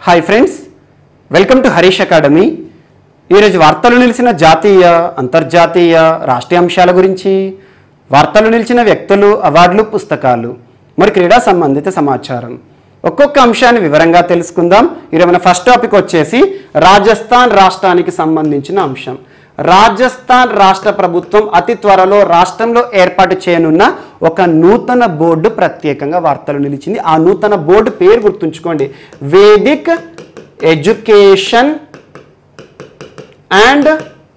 Hi friends welcome to Harish academy ఈరోజు వార్తలు నిలిచిన జాతీయ అంతర్జాతీయ రాష్ట్రీయ అంశాల గురించి వార్తలు నిలిచిన వ్యక్తులు అవార్డులు పుస్తకాలు మరి క్రీడా సంబంధిత సమాచారం ఒక్కొక్క అంశాన్ని వివరంగా తెలుసుకుందాం ఈరోజు మన ఫస్ట్ టాపిక్ వచ్చేసి రాజస్థాన్ రాష్ట్రానికి సంబంధించిన అంశం రాజస్థాన్ రాష్ట్ర ప్రభుత్వం అతి త్వరలో రాష్ట్రంలో ఏర్పాటు చేయనున్న ఒక నూతన బోర్డు ప్రత్యేకంగా వార్తలు నిలిచింది ఆ నూతన బోర్డు పేరు గుర్తుంచుకోండి Vedic education and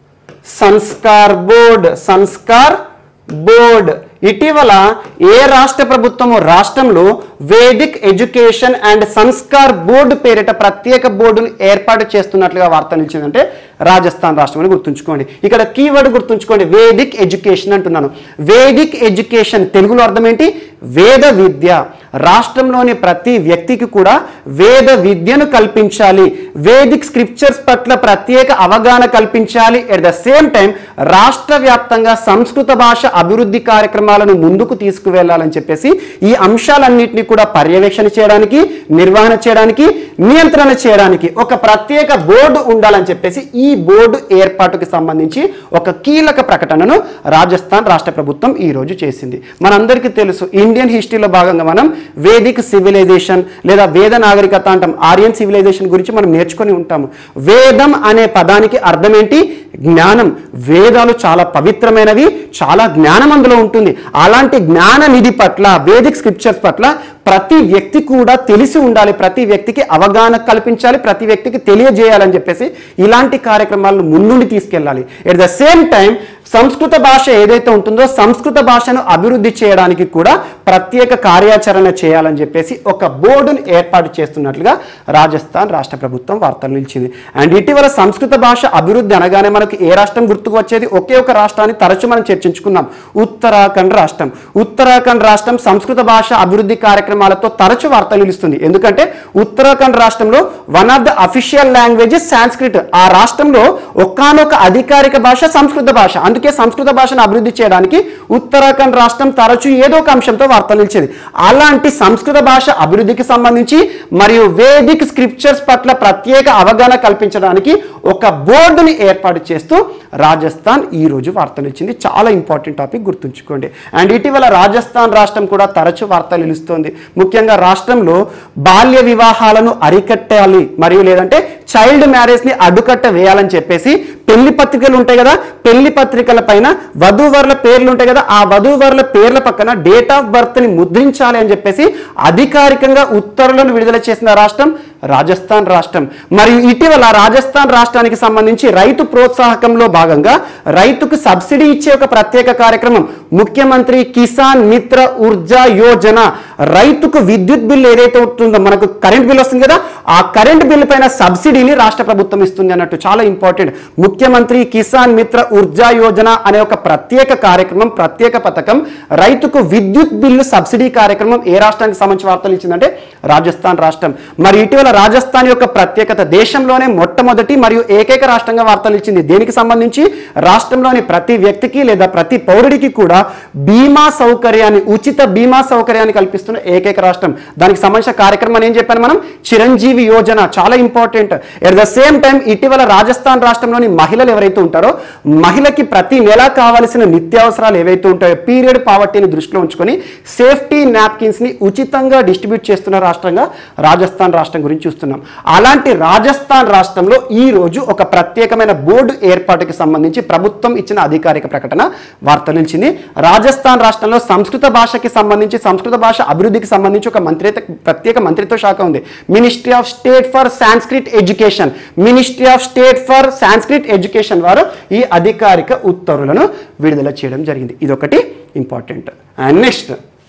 Sanskar board Sanskar board ఇటీవల ఏ రాష్ట్ర ప్రభుత్వము రాష్ట్రంలో Vedic education and Sanskar board పేరిట ప్రత్యేక బోర్డును ఏర్పాటు చేస్తున్నట్లుగా వార్త నిలిచిందంటే రాజస్థాన్ రాష్ట్రం అని గుర్తుంచుకోండి ఇక్కడ కీవర్డ్ గుర్తుంచుకోండి వేదిక్ ఎడ్యుకేషన్ అంటున్నాను వేదిక్ ఎడ్యుకేషన్ తెలుగులో అర్థం ఏంటి వేద విద్య రాష్ట్రంలోని ప్రతి వ్యక్తికి కూడా వేద విద్యను కల్పించాలి వేదిక్ స్క్రిప్చర్స్ పట్ల ప్రత్యేక అవగాహన కల్పించాలి ఎట్ ద సేమ్ టైం రాష్ట్ర వ్యాప్తంగా సంస్కృత భాష అభివృద్ధి కార్యక్రమాలను ముందుకు తీసుకువెళ్ళాలని చెప్పేసి ఈ అంశాలన్నింటినీ కూడా పర్యవేక్షణ చేయడానికి నిర్వహణ చేయడానికి నియంత్రణ చేయడానికి ఒక ప్రత్యేక బోర్డు ఉండాలని చెప్పేసి ఈ బోర్డు ఏర్పాటుకు సంబంధించి ఒక కీలక ప్రకటనను రాజస్థాన్ రాష్ట్ర ప్రభుత్వం ఈ రోజు చేసింది మనందరికీ తెలుసు ఇండియన్ హిస్టరీలో భాగంగా మనం వేదిక్ సివిలైజేషన్ లేదా వేద నాగరికత అంటాం ఆర్యన్ సివిలైజేషన్ గురించి మనం నేర్చుకొని ఉంటాము వేదం అనే పదానికి అర్థం ఏంటి జ్ఞానం వేదాలు చాలా పవిత్రమైనవి చాలా జ్ఞానం అందులో ఉంటుంది అలాంటి జ్ఞాన నిధి పట్ల వేదిక్ స్క్రిప్చర్స్ పట్ల ప్రతి వ్యక్తి కూడా తెలిసి ఉండాలి ప్రతి వ్యక్తికి అవగాహన కల్పించాలి ప్రతి వ్యక్తికి తెలియజేయాలని చెప్పేసి ఇలాంటి కార్యక్రమాలను ముందుండి తీసుకెళ్ళాలి ఎట్ ద సేమ్ టైం సంస్కృత భాష ఏదైతే ఉంటుందో సంస్కృత భాషను అభివృద్ధి చేయడానికి కూడా ప్రత్యేక కార్యాచరణ చేయాలని చెప్పేసి ఒక బోర్డును ఏర్పాటు చేస్తున్నట్లుగా రాజస్థాన్ రాష్ట్ర ప్రభుత్వం వార్తలు నిలిచింది అండ్ ఇటీవల సంస్కృత భాష అభివృద్ధి అనగానే మనకు ఏ రాష్ట్రం గుర్తుకు వచ్చేది ఒకే ఒక రాష్ట్రాన్ని తరచు మనం చర్చించుకున్నాం ఉత్తరాఖండ్ రాష్ట్రం ఉత్తరాఖండ్ రాష్ట్రం సంస్కృత భాష అభివృద్ధి కార్యక్రమాలతో తరచు వార్తలు నిలుస్తుంది ఎందుకంటే ఉత్తరాఖండ్ రాష్ట్రంలో one of the official languages Sanskrit ఆ రాష్ట్రంలో ఒకానొక అధికారిక భాష సంస్కృత భాష అందుకే సంస్కృత భాషను అభివృద్ధి చేయడానికి ఉత్తరాఖండ్ రాష్ట్రం తరచూ ఏదో ఒక అంశంతో వార్తలు నిలిచేది అలాంటి సంస్కృత భాష అభివృద్ధికి సంబంధించి మరియు వేదిక్ స్క్రిప్చర్స్ పట్ల ప్రత్యేక అవగాహన కల్పించడానికి ఒక బోర్డుని ఏర్పాటు చేస్తూ రాజస్థాన్ ఈ రోజు వార్తలు ఇచ్చింది చాలా ఇంపార్టెంట్ టాపిక్ గుర్తుంచుకోండి అండ్ ఇటీవల రాజస్థాన్ రాష్ట్రం కూడా తరచు వార్తలు నిలుస్తోంది ముఖ్యంగా రాష్ట్రంలో బాల్య వివాహాలను అరికట్టాలి మరియు లేదంటే చైల్డ్ మ్యారేజ్ ని అడ్డుకట్ట వేయాలని చెప్పేసి పెళ్లి పత్రికలు ఉంటాయి కదా పెళ్లి పత్రికల పైన వధూవరుల పేర్లు ఉంటాయి కదా ఆ వధూవరుల పేర్ల పక్కన డేట్ ఆఫ్ బర్త్ ని ముద్రించాలి అని చెప్పేసి అధికారికంగా ఉత్తర్వులను విడుదల చేసిన రాష్ట్రం రాజస్థాన్ రాష్ట్రం మరియు ఇటీవల రాజస్థాన్ రాష్ట్రానికి సంబంధించి రైతు ప్రోత్సాహకంలో భాగంగా రైతుకు సబ్సిడీ ఇచ్చే ఒక ప్రత్యేక కార్యక్రమం ముఖ్యమంత్రి కిసాన్ మిత్ర ఊర్జా యోజన రైతుకు విద్యుత్ బిల్లు ఏదైతే ఉంటుందో మనకు కరెంట్ బిల్ వస్తుంది కదా ఆ కరెంట్ బిల్లు పైన సబ్సిడీని రాష్ట్ర ప్రభుత్వం ఇస్తుంది అన్నట్టు చాలా ఇంపార్టెంట్ ముఖ్యమంత్రి కిసాన్ మిత్ర ఊర్జా యోజన అనే ఒక ప్రత్యేక కార్యక్రమం ప్రత్యేక పథకం రైతుకు విద్యుత్ బిల్లు సబ్సిడీ కార్యక్రమం ఏ రాష్ట్రానికి సంబంధించి వార్తలు ఇచ్చిందంటే రాజస్థాన్ రాష్ట్రం మరి ఇటీవల రాజస్థాన్ యొక్క ప్రత్యేకత దేశంలోనే మొట్టమొదటి మరియు ఏకైక రాష్ట్రంగా వార్తలు ఇచ్చింది దేనికి సంబంధించి రాష్ట్రంలోని ప్రతి వ్యక్తికి లేదా ప్రతి పౌరుడికి కూడా బీమా సౌకర్యాన్ని ఉచిత బీమా సౌకర్యాన్ని కల్పిస్తున్న ఏకైక రాష్ట్రం దానికి సంబంధించిన కార్యక్రమం ఏం చెప్పాను మనం చిరంజీవి యోజన చాలా important at the same time ఇటీవల రాజస్థాన్ రాష్ట్రంలోని మహిళలు ఎవరైతే ఉంటారో మహిళకి ప్రతి నెల కావలసిన నిత్యావసరాలు ఏవైతే ఉంటాయో పీరియడ్ పావర్టీని దృష్టిలో ఉంచుకొని సేఫ్టీ నాప్కిన్స్ ని ఉచితంగా డిస్ట్రిబ్యూట్ చేస్తున్న రాష్ట్రంగా రాజస్థాన్ రాష్ట్రం గురించి చూస్తున్నాం అలాంటి రాజస్థాన్ రాష్ట్రంలో ఈ రోజు ఒక ప్రత్యేకమైన బోర్డు ఏర్పాటుకి సంబంధించి ప్రభుత్వం ఇచ్చిన అధికారిక ప్రకటన వార్త నిలిచింది రాజస్థాన్ రాష్ట్రంలో సంస్కృత భాషకి సంబంధించి సంస్కృత భాష అభివృద్ధికి సంబంధించి ఒక మంత్రి ప్రత్యేక మంత్రిత్వ శాఖ ఉంది ministry of state for Sanskrit education ministry of state for Sanskrit education వారు ఈ అధికారిక ఉత్తర్వులను విడుదల చేయడం జరిగింది ఇదొకటి ఇంపార్టెంట్ అండ్ నెక్స్ట్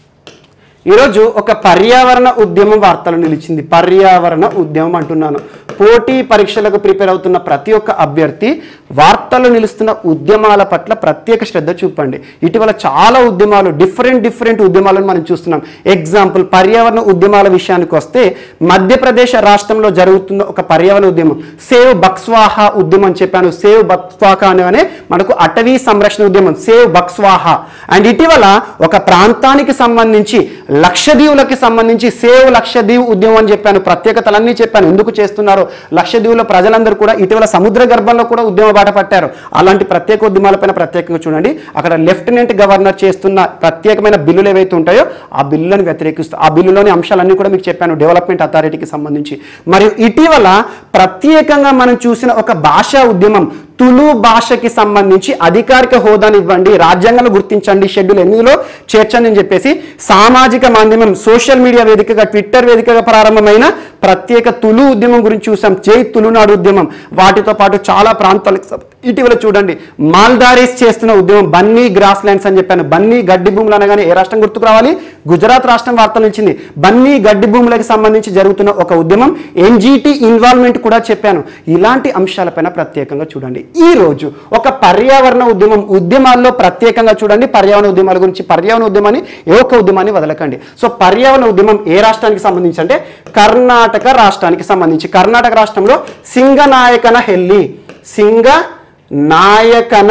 ఈరోజు ఒక పర్యావరణ ఉద్యమం వార్తలు నిలిచింది పర్యావరణ ఉద్యమం అంటున్నాను పోటీ పరీక్షలకు ప్రిపేర్ అవుతున్న ప్రతి ఒక్క అభ్యర్థి వార్తలు నిలుస్తున్న ఉద్యమాల పట్ల ప్రత్యేక శ్రద్ధ చూపండి ఇటీవల చాలా ఉద్యమాలు డిఫరెంట్ డిఫరెంట్ ఉద్యమాలను మనం చూస్తున్నాం ఎగ్జాంపుల్ పర్యావరణ ఉద్యమాల విషయానికి వస్తే మధ్యప్రదేశ్ రాష్ట్రంలో జరుగుతున్న ఒక పర్యావరణ ఉద్యమం సేవ్ బక్స్వాహా ఉద్యమం చెప్పాను సేవ్ బక్స్వాహా అనే మనకు అటవీ సంరక్షణ ఉద్యమం సేవ్ బక్స్వాహా అండ్ ఇటీవల ఒక ప్రాంతానికి సంబంధించి లక్షద్వీపులకి సంబంధించి సేవ్ లక్షద్వీప్ ఉద్యమం అని చెప్పాను ప్రత్యేకతలన్నీ చెప్పాను ఎందుకు చేస్తున్నారు లక్షద్వీపుల ప్రజలందరూ కూడా ఇటీవల సముద్ర గర్భంలో కూడా ఉద్యమ బాట పట్టారు అలాంటి ప్రత్యేక ఉద్యమాలపైన ప్రత్యేకంగా చూడండి అక్కడ లెఫ్టినెంట్ గవర్నర్ చేస్తున్న ప్రత్యేకమైన బిల్లులు ఏవైతే ఉంటాయో ఆ బిల్లులను వ్యతిరేకిస్తూ ఆ బిల్లులోని అంశాలన్నీ కూడా మీకు చెప్పాను డెవలప్మెంట్ అథారిటీకి సంబంధించి మరియు ఇటీవల ప్రత్యేకంగా మనం చూసిన ఒక భాషా ఉద్యమం తులు భాషకి సంబంధించి అధికారిక హోదాని ఇవ్వండి రాజ్యాంగంలో గుర్తించండి షెడ్యూల్ ఎనిమిదిలో చేర్చండి అని చెప్పేసి సామాజిక మాధ్యమం సోషల్ మీడియా వేదికగా ట్విట్టర్ వేదికగా ప్రారంభమైన ప్రత్యేక తులు ఉద్యమం గురించి చూసాం జై తులునాడు ఉద్యమం వాటితో పాటు చాలా ప్రాంతాలకు సం- ఇటీవల చూడండి మాల్దారీస్ చేస్తున్న ఉద్యమం బన్నీ గ్రాస్ ల్యాండ్స్ అని చెప్పాను బన్నీ గడ్డి భూములు అనగానే ఏ రాష్ట్రం గుర్తుకు రావాలి గుజరాత్ రాష్ట్రం వార్తలు ఇచ్చింది బన్నీ గడ్డి భూములకు సంబంధించి జరుగుతున్న ఒక ఉద్యమం ఎన్జిటి ఇన్వాల్వ్మెంట్ కూడా చెప్పాను ఇలాంటి అంశాలపైన ప్రత్యేకంగా చూడండి ఈ రోజు ఒక పర్యావరణ ఉద్యమం ఉద్యమాల్లో ప్రత్యేకంగా చూడండి పర్యావరణ ఉద్యమాల గురించి పర్యావరణ ఉద్యమాన్ని ఏ ఒక్క ఉద్యమాన్ని వదలకండి సో పర్యావరణ ఉద్యమం ఏ రాష్ట్రానికి సంబంధించి అంటే కర్ణాటక రాష్ట్రానికి సంబంధించి కర్ణాటక రాష్ట్రంలో సింగనాయకన హెల్లి సింగ నాయకన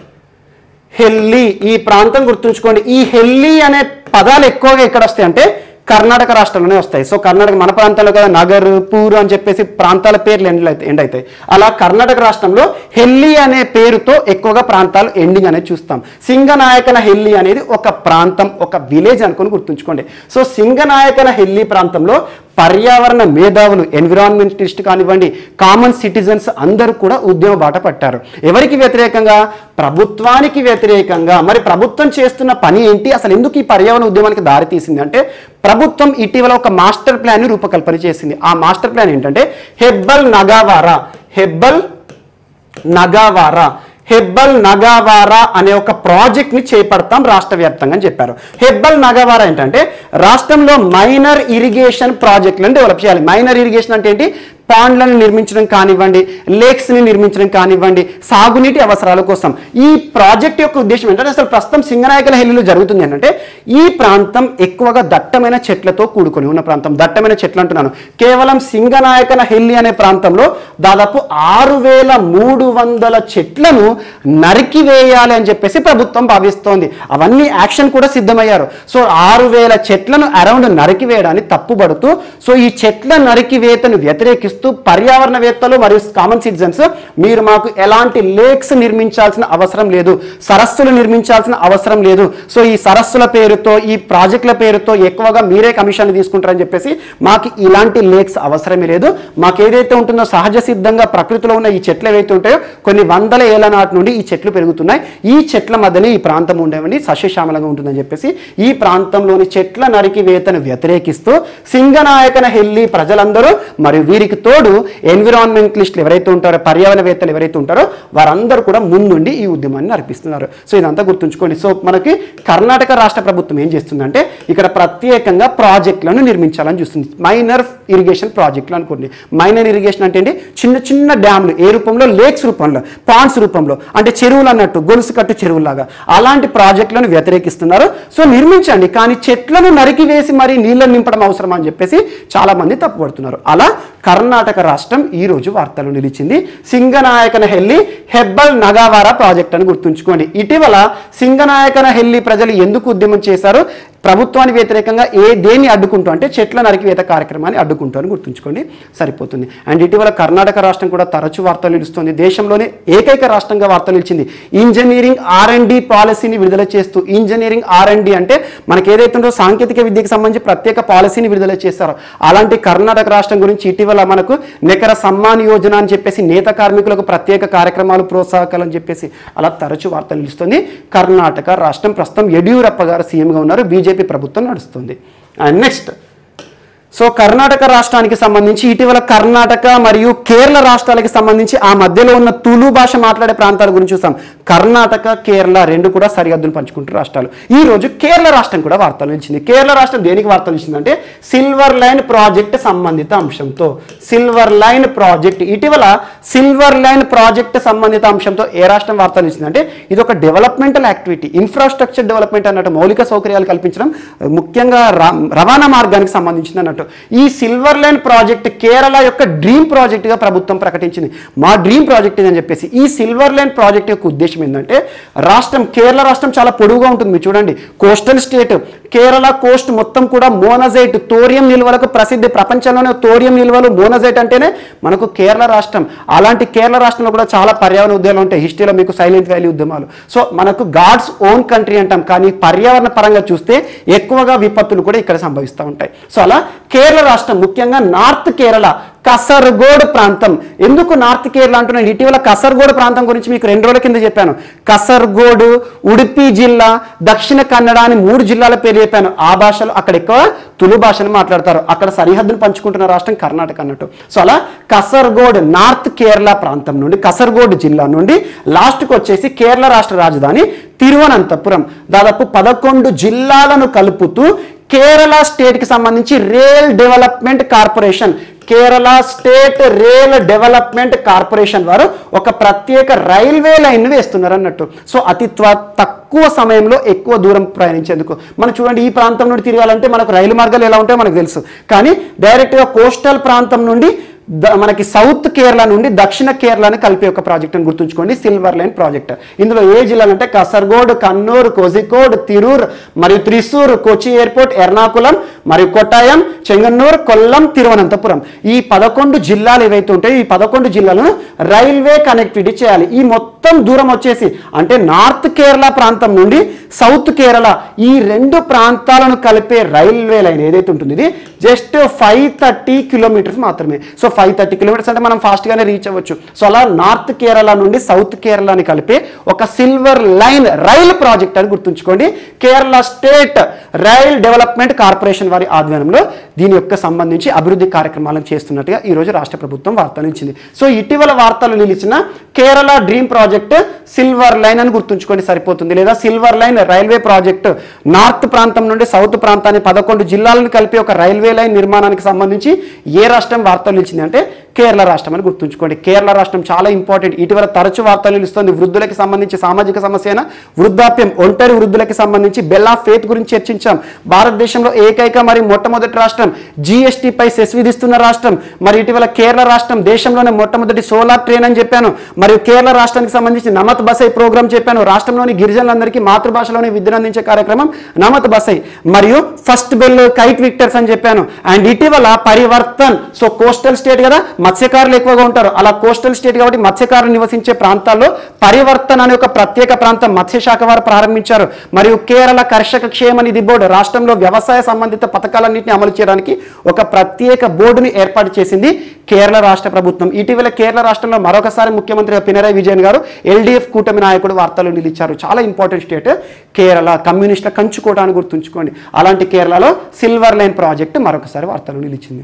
హెల్లి ఈ ప్రాంతం గుర్తుంచుకోండి ఈ హెల్లి అనే పదాలు ఎక్కువగా ఎక్కడ వస్తాయి అంటే కర్ణాటక రాష్ట్రంలోనే వస్తాయి సో కర్ణాటక మన ప్రాంతంలో కదా నగర్ పూర్ అని చెప్పేసి ప్రాంతాల పేర్లు ఎండ్ అయితే ఎండ్ అవుతాయి అలా కర్ణాటక రాష్ట్రంలో హెల్లి అనే పేరుతో ఎక్కువగా ప్రాంతాలు ఎండింగ్ అనేది చూస్తాం సింగనాయకన హెల్లి అనేది ఒక ప్రాంతం ఒక విలేజ్ అనుకొని గుర్తుంచుకోండి సో సింగనాయకన హెల్లి ప్రాంతంలో పర్యావరణ మేధావులు ఎన్విరాన్మెంటలిస్ట్ కానివ్వండి కామన్ సిటిజన్స్ అందరూ కూడా ఉద్యమ బాట పట్టారు ఎవరికి వ్యతిరేకంగా ప్రభుత్వానికి వ్యతిరేకంగా మరి ప్రభుత్వం చేస్తున్న పని ఏంటి అసలు ఎందుకు ఈ పర్యావరణ ఉద్యమానికి దారి తీసింది అంటే ప్రభుత్వం ఇటీవల ఒక మాస్టర్ ప్లాన్ ని రూపకల్పన చేసింది ఆ మాస్టర్ ప్లాన్ ఏంటంటే హెబ్బల్ నగావారా హెబ్బల్ నగావారా హెబ్బల్ నగావారా అనే ఒక ప్రాజెక్ట్ ని చేపడతాం రాష్ట్ర వ్యాప్తంగా అని చెప్పారు హెబ్బల్ నగావారా ఏంటంటే రాష్ట్రంలో మైనర్ ఇరిగేషన్ ప్రాజెక్టులను డెవలప్ చేయాలి మైనర్ ఇరిగేషన్ అంటే ఏంటి పాండ్లను నిర్మించడం కానివ్వండి లేక్స్ ని నిర్మించడం కానివ్వండి సాగునీటి అవసరాల కోసం ఈ ప్రాజెక్ట్ యొక్క ఉద్దేశం ఏంటంటే అసలు ప్రస్తుతం సింగనాయకుల హెల్లిలో జరుగుతుంది ఏంటంటే ఈ ప్రాంతం ఎక్కువగా దట్టమైన చెట్లతో కూడుకొని ఉన్న ప్రాంతం దట్టమైన చెట్లు అంటున్నాను కేవలం సింగనాయకన హెల్లి అనే ప్రాంతంలో దాదాపు ఆరు వేల మూడు వందల చెట్లను నరికివేయాలి అని చెప్పేసి ప్రభుత్వం భావిస్తోంది అవన్నీ యాక్షన్ కూడా సిద్ధమయ్యారు సో ఆరు వేల చెట్లను అరౌండ్ నరికివేయడాన్ని తప్పుబడుతూ సో ఈ చెట్ల నరికివేతను వ్యతిరేకిస్తూ పర్యావరణవేత్తలు మరియు కామన్ సిటిజన్స్ మీరు మాకు ఎలాంటి లేక్స్ నిర్మించాల్సిన అవసరం లేదు సరస్సులు నిర్మించాల్సిన అవసరం లేదు సో ఈ సరస్సుల పేరుతో ఈ ప్రాజెక్టుల పేరుతో ఎక్కువగా మీరే కమిషన్ తీసుకుంటారని చెప్పేసి మాకు ఇలాంటి లేక్స్ అవసరమే లేదు మాకు ఏదైతే ఉంటుందో సహజ సిద్ధంగా ప్రకృతిలో ఉన్న ఈ చెట్లు ఏవైతే ఉంటాయో కొన్ని వందల ఏళ్ల నాటి నుండి ఈ చెట్లు పెరుగుతున్నాయి ఈ చెట్ల మధ్యనే ఈ ప్రాంతం ఉండేవండి సస్యశ్యామలంగా ఉంటుందని చెప్పేసి ఈ ప్రాంతంలోని చెట్ల నరికివేతను వ్యతిరేకిస్తూ సింగనాయకన హెల్లి ప్రజలందరూ మరియు వీరికి తోడు ఎన్విరాన్మెంటలిస్టులు ఎవరైతే ఉంటారో పర్యావరణవేత్తలు ఎవరైతే ఉంటారో వారందరూ కూడా ముందుండి ఈ ఉద్యమాన్ని నడిపిస్తున్నారు సో ఇదంతా గుర్తుంచుకోండి సో మనకి కర్ణాటక రాష్ట్ర ప్రభుత్వం ఏం చేస్తుందంటే ఇక్కడ ప్రత్యేకంగా ప్రాజెక్టులను నిర్మించాలని చూస్తుంది మైనర్ ఇరిగేషన్ ప్రాజెక్టులు అనుకోండి మైనర్ ఇరిగేషన్ అంటే ఏంటి చిన్న చిన్న డ్యామ్లు ఏ రూపంలో లేక్స్ రూపంలో పాండ్స్ రూపంలో అంటే చెరువులు అన్నట్టు గొలుసు కట్టు చెరువులాగా అలాంటి ప్రాజెక్టులను వ్యతిరేకిస్తున్నారు సో నిర్మించండి కానీ చెట్లను నరికి వేసి మరి నీళ్ళని నింపడం అవసరం అని చెప్పేసి చాలా మంది తప్పుపడుతున్నారు అలా కర్ణాటక రాష్ట్రం ఈ రోజు వార్తలు నిలిచింది సింగనాయకన హెల్లి హెబ్బల్ నగావారా ప్రాజెక్ట్ అని గుర్తుంచుకోండి ఇటీవల సింగనాయకన హెల్లి ప్రజలు ఎందుకు ఉద్యమం చేశారు ప్రభుత్వానికి వ్యతిరేకంగా ఏ దేన్ని అడ్డుకుంటూ అంటే చెట్ల నరికివేత కార్యక్రమాన్ని అడ్డుకుంటూ అని గుర్తుంచుకోండి సరిపోతుంది అండ్ ఇటీవల కర్ణాటక రాష్ట్రం కూడా తరచూ వార్తలు నిలుస్తుంది దేశంలోనే ఏకైక రాష్ట్రంగా వార్తలు నిలిచింది ఇంజనీరింగ్ ఆర్ అండ్ డి పాలసీని విడుదల చేస్తూ ఇంజనీరింగ్ ఆర్ అండ్ డి అంటే మనకి ఏదైతే ఉందో సాంకేతిక విద్యకి సంబంధించి ప్రత్యేక పాలసీని విడుదల చేశారో అలాంటి కర్ణాటక రాష్ట్రం గురించి ఇటీవల మనకు నికర సమ్మాన్ యోజన అని చెప్పేసి నేత కార్మికులకు ప్రత్యేక కార్యక్రమాలు ప్రోత్సాహకాలు అని చెప్పేసి అలా తరచూ వార్తలు నిలుస్తుంది కర్ణాటక రాష్ట్రం ప్రస్తుతం యడ్యూరప్ప గారు సీఎంగా ఉన్నారు బీజేపీ ప్రభుత్వం నడుస్తుంది అండ్ నెక్స్ట్ సో కర్ణాటక రాష్ట్రానికి సంబంధించి ఇటీవల కర్ణాటక మరియు కేరళ రాష్ట్రాలకి సంబంధించి ఆ మధ్యలో ఉన్న తులు భాష మాట్లాడే ప్రాంతాల గురించి చూసాం కర్ణాటక కేరళ రెండు కూడా సరిహద్దులు పంచుకుంటారు రాష్ట్రాలు ఈ రోజు కేరళ రాష్ట్రం కూడా వార్తలు నిలిచింది కేరళ రాష్ట్రం దేనికి వార్తలు ఇచ్చిందంటే సిల్వర్ లైన్ ప్రాజెక్ట్ సంబంధిత అంశంతో సిల్వర్ లైన్ ప్రాజెక్ట్ ఇటీవల సిల్వర్ లైన్ ప్రాజెక్ట్ సంబంధిత అంశంతో ఏ రాష్ట్రం వార్తలు ఇచ్చిందంటే ఇది ఒక డెవలప్మెంటల్ యాక్టివిటీ ఇన్ఫ్రాస్ట్రక్చర్ డెవలప్మెంట్ అన్నట్టు మౌలిక సౌకర్యాలు కల్పించడం ముఖ్యంగా రా- రవాణా మార్గానికి సంబంధించింది అన్నట్టు అన్నట్టు ఈ సిల్వర్ లైన్ ప్రాజెక్ట్ కేరళ యొక్క డ్రీమ్ ప్రాజెక్ట్గా ప్రభుత్వం ప్రకటించింది మా డ్రీమ్ ప్రాజెక్ట్ ఇది అని చెప్పేసి ఈ సిల్వర్ లైన్ ప్రాజెక్ట్ యొక్క ఉద్దేశం ఏంటంటే రాష్ట్రం కేరళ రాష్ట్రం చాలా పొడుగుగా ఉంటుంది మీరు చూడండి కోస్టల్ స్టేట్ కేరళ కోస్ట్ మొత్తం కూడా మోనజైట్ తోరియం నిల్వలకు ప్రసిద్ధి ప్రపంచంలోనే తోరియం నిల్వలు మోనజైట్ అంటేనే మనకు కేరళ రాష్ట్రం అలాంటి కేరళ రాష్ట్రంలో కూడా చాలా పర్యావరణ ఉద్యమాలు ఉంటాయి హిస్టరీలో మీకు సైలెంట్ వ్యాలీ ఉద్యమాలు సో మనకు గాడ్స్ ఓన్ కంట్రీ అంటాం కానీ పర్యావరణ పరంగా చూస్తే ఎక్కువగా విపత్తులు కూడా ఇక్కడ సంభవిస్తూ ఉంటాయి సో అలా కేరళ రాష్ట్రం ముఖ్యంగా నార్త్ కేరళ కసర్గోడ్ ప్రాంతం ఎందుకు నార్త్ కేరళ అంటున్నాను ఇటీవల కసర్గోడ్ ప్రాంతం గురించి మీకు రెండు రోజుల కింద చెప్పాను కసర్గోడ్ ఉడిపి జిల్లా దక్షిణ కన్నడ అని మూడు జిల్లాల పేరు చెప్పాను ఆ భాషలో అక్కడ ఎక్కువ తులు భాషను మాట్లాడతారు అక్కడ సరిహద్దును పంచుకుంటున్న రాష్ట్రం కర్ణాటక అన్నట్టు సో అలా కసర్గోడ్ నార్త్ కేరళ ప్రాంతం నుండి కసర్గోడ్ జిల్లా నుండి లాస్ట్కి వచ్చేసి కేరళ రాష్ట్ర రాజధాని తిరువనంతపురం దాదాపు పదకొండు జిల్లాలను కలుపుతూ కేరళ స్టేట్కి సంబంధించి rail development corporation Kerala state rail development corporation వారు ఒక ప్రత్యేక రైల్వే లైన్ వేస్తున్నారు అన్నట్టు సో అతి త్వ తక్కువ సమయంలో ఎక్కువ దూరం ప్రయాణించేందుకు మనం చూడండి ఈ ప్రాంతం నుండి తిరగాలంటే మనకు రైలు మార్గాలు ఎలా ఉంటాయో మనకు తెలుసు కానీ డైరెక్ట్గా కోస్టల్ ప్రాంతం నుండి ద- మనకి సౌత్ కేరళ నుండి దక్షిణ కేరళని కలిపే ఒక ప్రాజెక్ట్ అని గుర్తుంచుకోండి సిల్వర్ లైన్ ప్రాజెక్ట్ ఇందులో ఏ జిల్లాలు అంటే కసర్గోడ్ కన్నూర్ కోజికోడ్ తిరూర్ మరియు త్రిశూర్ కొచ్చి ఎయిర్పోర్ట్ ఎర్నాకుళం మరియు కొట్టాయం చెంగన్నూర్ కొల్లం తిరువనంతపురం ఈ పదకొండు జిల్లాలు ఏవైతే ఉంటాయో ఈ పదకొండు జిల్లాలను రైల్వే కనెక్టివిటీ చేయాలి ఈ మొత్తం దూరం వచ్చేసి అంటే నార్త్ కేరళ ప్రాంతం నుండి సౌత్ కేరళ ఈ రెండు ప్రాంతాలను కలిపే రైల్వే లైన్ ఏదైతే ఉంటుంది ఇది జస్ట్ ఫైవ్ థర్టీ కిలోమీటర్స్ మాత్రమే సో ఫైవ్ థర్టీ కిలోమీటర్స్ అంటే మనం ఫాస్ట్గానే రీచ్ అవ్వచ్చు సో అలా నార్త్ కేరళ నుండి సౌత్ కేరళని కలిపే ఒక సిల్వర్ లైన్ రైల్ ప్రాజెక్ట్ అని గుర్తుంచుకోండి Kerala state rail development corporation వారి ఆధ్వర్యంలో దీని యొక్క సంబంధించి అభివృద్ధి కార్యక్రమాలను చేస్తున్నట్టుగా ఈ రోజు రాష్ట్ర ప్రభుత్వం వార్తలు ఇచ్చింది సో ఇటీవల వార్తలు నిలిచిన Kerala dream project silver line అని గుర్తుంచుకోండి సరిపోతుంది లేదా silver line railway project north ప్రాంతం నుండి సౌత్ ప్రాంతాన్ని పదకొండు జిల్లాలను కలిపి ఒక రైల్వే లైన్ నిర్మాణానికి సంబంధించి ఏ రాష్ట్రం వార్తలు నిలిచింది అంటే కేరళ రాష్ట్రం అని గుర్తుంచుకోండి కేరళ రాష్ట్రం చాలా ఇంపార్టెంట్ ఇటీవల తరచు వార్తలు నిలుస్తుంది వృద్ధులకి సంబంధించి సామాజిక సమస్య అయిన వృద్ధాప్యం ఒంటరి వృద్ధులకి సంబంధించి బెల్ ఆఫ్ ఫేత్ గురించి చర్చించాం భారతదేశంలో ఏకైక మరి మొట్టమొదటి రాష్ట్రం GST పై సెస్ విధిస్తున్న రాష్ట్రం మరి ఇటీవల కేరళ రాష్ట్రం దేశంలోనే మొట్టమొదటి సోలార్ ట్రైన్ అని చెప్పాను మరియు కేరళ రాష్ట్రానికి సంబంధించి నమత్ బసై ప్రోగ్రామ్ చెప్పాను రాష్ట్రంలోని గిరిజనులందరికీ మాతృభాషలోనే విద్యను అందించే కార్యక్రమం నమత్ బసై మరియు ఫస్ట్ బెల్ కైట్ విక్టర్స్ అని చెప్పాను అండ్ ఇటీవల పరివర్తన్ సో కోస్టల్ స్టేట్ కదా మత్స్యకారులు ఎక్కువగా ఉంటారు అలా కోస్టల్ స్టేట్ కాబట్టి మత్స్యకారులు నివసించే ప్రాంతాల్లో పరివర్తన్ అనే ఒక ప్రత్యేక ప్రాంతం మత్స్యశాఖ వారు ప్రారంభించారు మరియు కేరళ కర్షక క్షేమ నిధి బోర్డు రాష్ట్రంలో వ్యవసాయ సంబంధిత పథకాలన్నింటినీ అమలు చేయడానికి ఒక ప్రత్యేక బోర్డుని ఏర్పాటు చేసింది కేరళ రాష్ట్ర ప్రభుత్వం ఇటీవల కేరళ రాష్ట్రంలో మరొకసారి ముఖ్యమంత్రి పినరాయి విజయన్ గారు ఎల్డీఎఫ్ కూటమి నాయకుడు వార్తలు నిలిచారు చాలా ఇంపార్టెంట్ స్టేట్ కేరళ కమ్యూనిస్టుల కంచుకోట అని గుర్తుంచుకోండి అలాంటి కేరళలో సిల్వర్ లైన్ ప్రాజెక్ట్ మరొకసారి వార్తలు నిలిచింది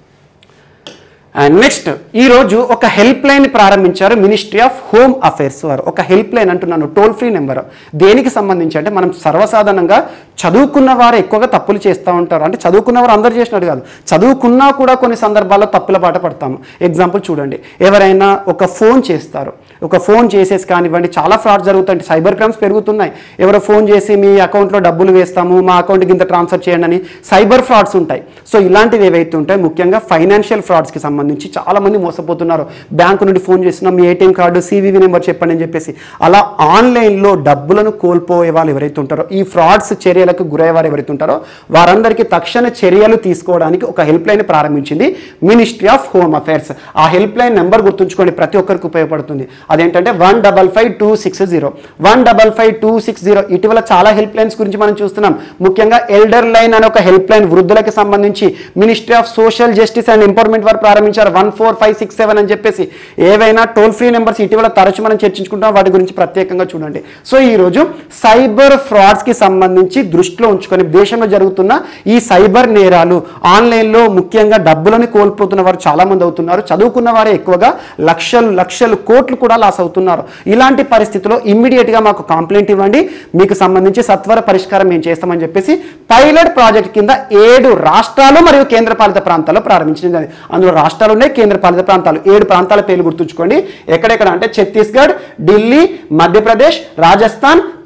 అండ్ నెక్స్ట్ ఈరోజు ఒక హెల్ప్ లైన్ ప్రారంభించారు మినిస్ట్రీ ఆఫ్ హోమ్ అఫైర్స్ వారు ఒక హెల్ప్ లైన్ అంటున్నాను టోల్ ఫ్రీ నెంబర్ దేనికి సంబంధించి అంటే మనం సర్వసాధారణంగా చదువుకున్న వారు ఎక్కువగా తప్పులు చేస్తూ ఉంటారు అంటే చదువుకున్న వారు అందరు చేసినట్టు కాదు చదువుకున్నా కూడా కొన్ని సందర్భాల్లో తప్పుల బాట పడతాము ఎగ్జాంపుల్ చూడండి ఎవరైనా ఒక ఫోన్ చేస్తారు ఒక ఫోన్ చేసేసి కానివ్వండి చాలా ఫ్రాడ్ జరుగుతాయి సైబర్ క్రైమ్స్ పెరుగుతున్నాయి ఎవరో ఫోన్ చేసి మీ అకౌంట్లో డబ్బులు వేస్తాము మా అకౌంట్కి ఇంత ట్రాన్స్ఫర్ చేయండి అని సైబర్ ఫ్రాడ్స్ ఉంటాయి సో ఇలాంటివి ఏవైతే ఉంటాయి ముఖ్యంగా ఫైనాన్షియల్ ఫ్రాడ్స్కి సంబంధించి చాలా మంది మోసపోతున్నారు బ్యాంకు నుండి ఫోన్ చేస్తున్నాం మీ ఏటీఎం కార్డు సివివి నెంబర్ చెప్పండి అని చెప్పేసి అలా ఆన్లైన్లో డబ్బులను కోల్పోయే వాళ్ళు ఎవరైతే ఉంటారో ఈ ఫ్రాడ్స్ చర్యలకు గురయ్యే వారు ఎవరైతే ఉంటారో వారందరికీ తక్షణ చర్యలు తీసుకోవడానికి ఒక హెల్ప్ లైన్ ప్రారంభించింది మినిస్ట్రీ ఆఫ్ హోమ్ అఫైర్స్ ఆ హెల్ప్ లైన్ నెంబర్ గుర్తుంచుకోండి ప్రతి ఒక్కరికి ఉపయోగపడుతుంది అదేంటంటే one double five two six zero one double five two six zero ఇటీవల చాలా హెల్ప్ లైన్స్ గురించి మనం చూస్తున్నాం ముఖ్యంగా ఎల్డర్ లైన్ అనే ఒక హెల్ప్ లైన్ వృద్ధులకి సంబంధించి ministry of social justice and empowerment వారు ప్రారంభించారు one four five six seven అని చెప్పేసి ఏవైనా టోల్ ఫ్రీ నెంబర్స్ ఇటీవల తరచు మనం చర్చించుకుంటాం వాటి గురించి ప్రత్యేకంగా చూడండి సో ఈ రోజు సైబర్ ఫ్రాడ్స్ కి సంబంధించి దృష్టిలో ఉంచుకొని దేశంలో జరుగుతున్న ఈ సైబర్ నేరాలు ఆన్లైన్లో ముఖ్యంగా డబ్బులను కోల్పోతున్న వారు చాలా మంది అవుతున్నారు చదువుకున్న వారే ఎక్కువగా లక్షలు లక్షలు కోట్లు కూడా లాస్ అవుతున్నారు ఇలాంటి పరిస్థితిలో ఇమ్మీడియట్ గా మాకు కంప్లైంట్ ఇవ్వండి మీకు సంబంధించి సత్వర పరిష్కారం మేము చేస్తామని చెప్పేసి పైలట్ ప్రాజెక్ట్ కింద ఏడు రాష్ట్రాలు మరియు కేంద్రపాలిత ప్రాంతాల్లో ప్రారంభించింది అది. అందులో రాష్ట్రాలు ఉన్నాయి కేంద్రపాలిత ప్రాంతాలు ఏడు ప్రాంతాల పేర్లు గుర్తుంచుకోండి ఎక్కడెక్కడ అంటే ఛత్తీస్గఢ్ ఢిల్లీ మధ్యప్రదేశ్ రాజస్థాన్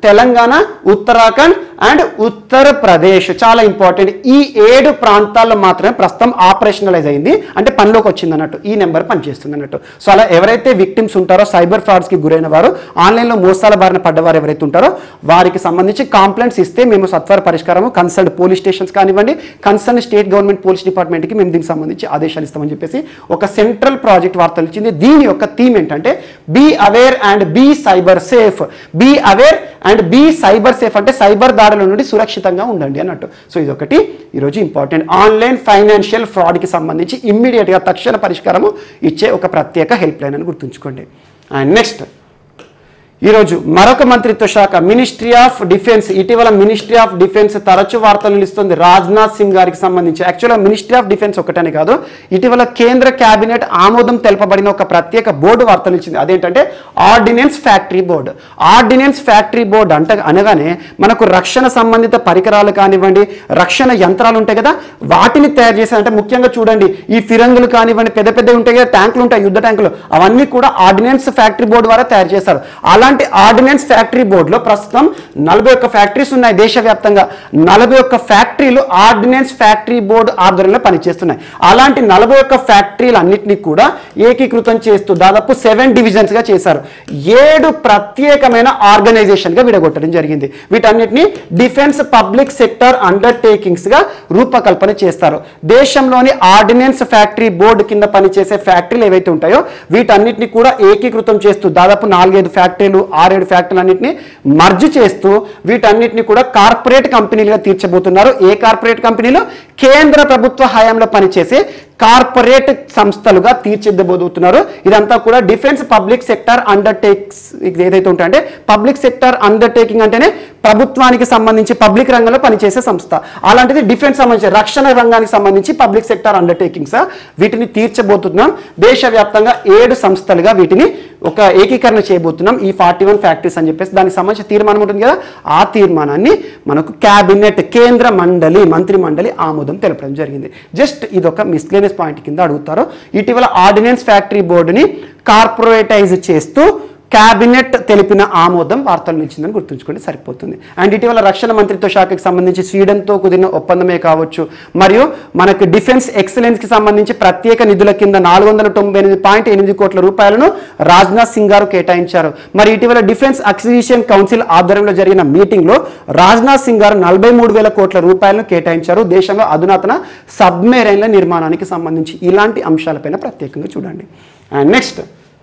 తెలంగాణ ఉత్తరాఖండ్ అండ్ ఉత్తరప్రదేశ్ చాలా ఇంపార్టెంట్ ఈ ఏడు ప్రాంతాల్లో మాత్రమే ప్రస్తుతం ఆపరేషనలైజ్ అయింది అంటే పనిలోకి వచ్చింది అన్నట్టు ఈ నెంబర్ పనిచేస్తుంది అన్నట్టు సో అలా ఎవరైతే విక్టిమ్స్ ఉంటారో సైబర్ ఫ్రాడ్స్కి గురైన వారు ఆన్లైన్లో మోసాల బారిన పడ్డవారు ఎవరైతే ఉంటారో వారికి సంబంధించి కాంప్లైంట్స్ ఇస్తే మేము సత్వర పరిష్కారము కన్సర్న్ పోలీస్ స్టేషన్స్ కానివ్వండి కన్సర్న్ స్టేట్ గవర్నమెంట్ పోలీస్ డిపార్ట్మెంట్కి మేము దీనికి సంబంధించి ఆదేశాలు ఇస్తామని చెప్పేసి ఒక సెంట్రల్ ప్రాజెక్ట్ వార్తలు ఇచ్చింది దీని యొక్క థీమ్ ఏంటంటే be aware and be cyber safe be aware and be cyber safe అంటే సైబర్ దాడుల నుండి సురక్షితంగా ఉండండి అన్నట్టు సో ఇది ఒకటి ఈరోజు ఇంపార్టెంట్ ఆన్లైన్ ఫైనాన్షియల్ ఫ్రాడ్కి సంబంధించి ఇమ్మీడియట్గా తక్షణ పరిష్కారము ఇచ్చే ఒక ప్రత్యేక హెల్ప్ లైన్ అని గుర్తుంచుకోండి అండ్ నెక్స్ట్ ఈరోజు మరొక మంత్రిత్వ శాఖ మినిస్ట్రీ ఆఫ్ డిఫెన్స్ ఇటీవల మినిస్ట్రీ ఆఫ్ డిఫెన్స్ తరచు వార్తలు ఇస్తుంది రాజ్నాథ్ సింగ్ గారికి సంబంధించి యాక్చువల్గా మినిస్ట్రీ ఆఫ్ డిఫెన్స్ ఒకటనే కాదు ఇటీవల కేంద్ర కేబినెట్ ఆమోదం తెలపబడిన ఒక ప్రత్యేక బోర్డు వార్తలు ఇచ్చింది అదేంటంటే ordnance factory board ordnance factory board అంటే అనగానే మనకు రక్షణ సంబంధిత పరికరాలు కానివ్వండి రక్షణ యంత్రాలు ఉంటాయి కదా వాటిని తయారు చేసే అంటే ముఖ్యంగా చూడండి ఈ ఫిరంగులు కానివ్వండి పెద్ద పెద్దవి ఉంటాయి కదా ట్యాంకులు ఉంటాయి యుద్ధ ట్యాంకులు అవన్నీ కూడా ఆర్డినెన్స్ ఫ్యాక్టరీ బోర్డు ద్వారా తయారు చేస్తారు అలాంటి ఆర్డినెన్స్ ఫ్యాక్టరీ బోర్డులో ప్రస్తుతం నలభై ఒక్క ఫ్యాక్టరీస్ ఉన్నాయి దేశవ్యాప్తంగా నలభై ఒక్క ఫ్యాక్టరీలు ఆర్డినెన్స్ ఫ్యాక్టరీ బోర్డు ఆధ్వర్యంలో పనిచేస్తున్నాయి అలాంటి నలభై ఒక్క ఫ్యాక్టరీలు అన్నింటినీ కూడా ఏకీకృతం చేస్తూ దాదాపు సెవెన్ డివిజన్స్ గా చేశారు ఏడు ప్రత్యేకమైన ఆర్గనైజేషన్ గా విడగొట్టడం జరిగింది వీటన్నిటిని డిఫెన్స్ పబ్లిక్ సెక్టర్ అండర్టేకింగ్స్ గా రూపకల్పన చేస్తారు దేశంలోని ఆర్డినెన్స్ ఫ్యాక్టరీ బోర్డు కింద పనిచేసే ఫ్యాక్టరీలు ఏవైతే ఉంటాయో వీటన్నిటిని కూడా ఏకీకృతం చేస్తూ దాదాపు నాలుగైదు ఫ్యాక్టరీలు ఆరేడు ఫ్యాక్టరీలు అన్నింటిని మర్జ్ చేస్తూ వీటన్నిటిని కూడా కార్పొరేట్ కంపెనీలుగా తీర్చబోతున్నారు ఏ కార్పొరేట్ కంపెనీలు కేంద్ర ప్రభుత్వ హయాంలో పనిచేసే కార్పొరేట్ సంస్థలుగా తీర్చిదిద్దబోతున్నారు ఇదంతా కూడా డిఫెన్స్ పబ్లిక్ సెక్టర్ అండర్టేక్స్ ఏదైతే ఉంటాయంటే పబ్లిక్ సెక్టర్ అండర్టేకింగ్ అంటేనే ప్రభుత్వానికి సంబంధించి పబ్లిక్ రంగంలో పనిచేసే సంస్థ అలాంటిది డిఫెన్స్ సంబంధించి రక్షణ రంగానికి సంబంధించి పబ్లిక్ సెక్టర్ అండర్టేకింగ్స్ వీటిని తీర్చబోతున్నాం దేశవ్యాప్తంగా ఏడు సంస్థలుగా వీటిని ఒక ఏకీకరణ చేయబోతున్నాం ఈ ఫార్టీ వన్ ఫ్యాక్టరీస్ అని చెప్పేసి దానికి సంబంధించిన తీర్మానం ఉంటుంది కదా ఆ తీర్మానాన్ని మనకు క్యాబినెట్ కేంద్ర మండలి మంత్రి మండలి ఆమోదం తెలపడం జరిగింది జస్ట్ ఇది ఒక మిస్లేనియస్ పాయింట్ కింద అడుగుతారు ఇటీవల ఆర్డినెన్స్ ఫ్యాక్టరీ బోర్డుని కార్పొరేటైజ్ చేస్తూ క్యాబినెట్ తెలిపిన ఆమోదం వార్తలు నిలిచిందని గుర్తుంచుకోండి సరిపోతుంది అండ్ ఇటీవల రక్షణ మంత్రిత్వ శాఖకి సంబంధించి స్వీడన్తో కుదిరిన ఒప్పందమే కావచ్చు మరియు మనకు డిఫెన్స్ ఎక్సలెన్స్కి సంబంధించి ప్రత్యేక నిధుల కింద నాలుగు వందల తొంభై ఎనిమిది పాయింట్ ఎనిమిది కోట్ల రూపాయలను రాజ్నాథ్ సింగ్ గారు కేటాయించారు మరి ఇటీవల డిఫెన్స్ అక్విజిషన్ కౌన్సిల్ ఆధ్వర్యంలో జరిగిన మీటింగ్లో రాజ్నాథ్ సింగ్ గారు నలభై మూడు వేల కోట్ల రూపాయలను కేటాయించారు దేశంలో అధునాతన సబ్మెరైన్ల నిర్మాణానికి సంబంధించి ఇలాంటి అంశాలపైన ప్రత్యేకంగా చూడండి అండ్ నెక్స్ట్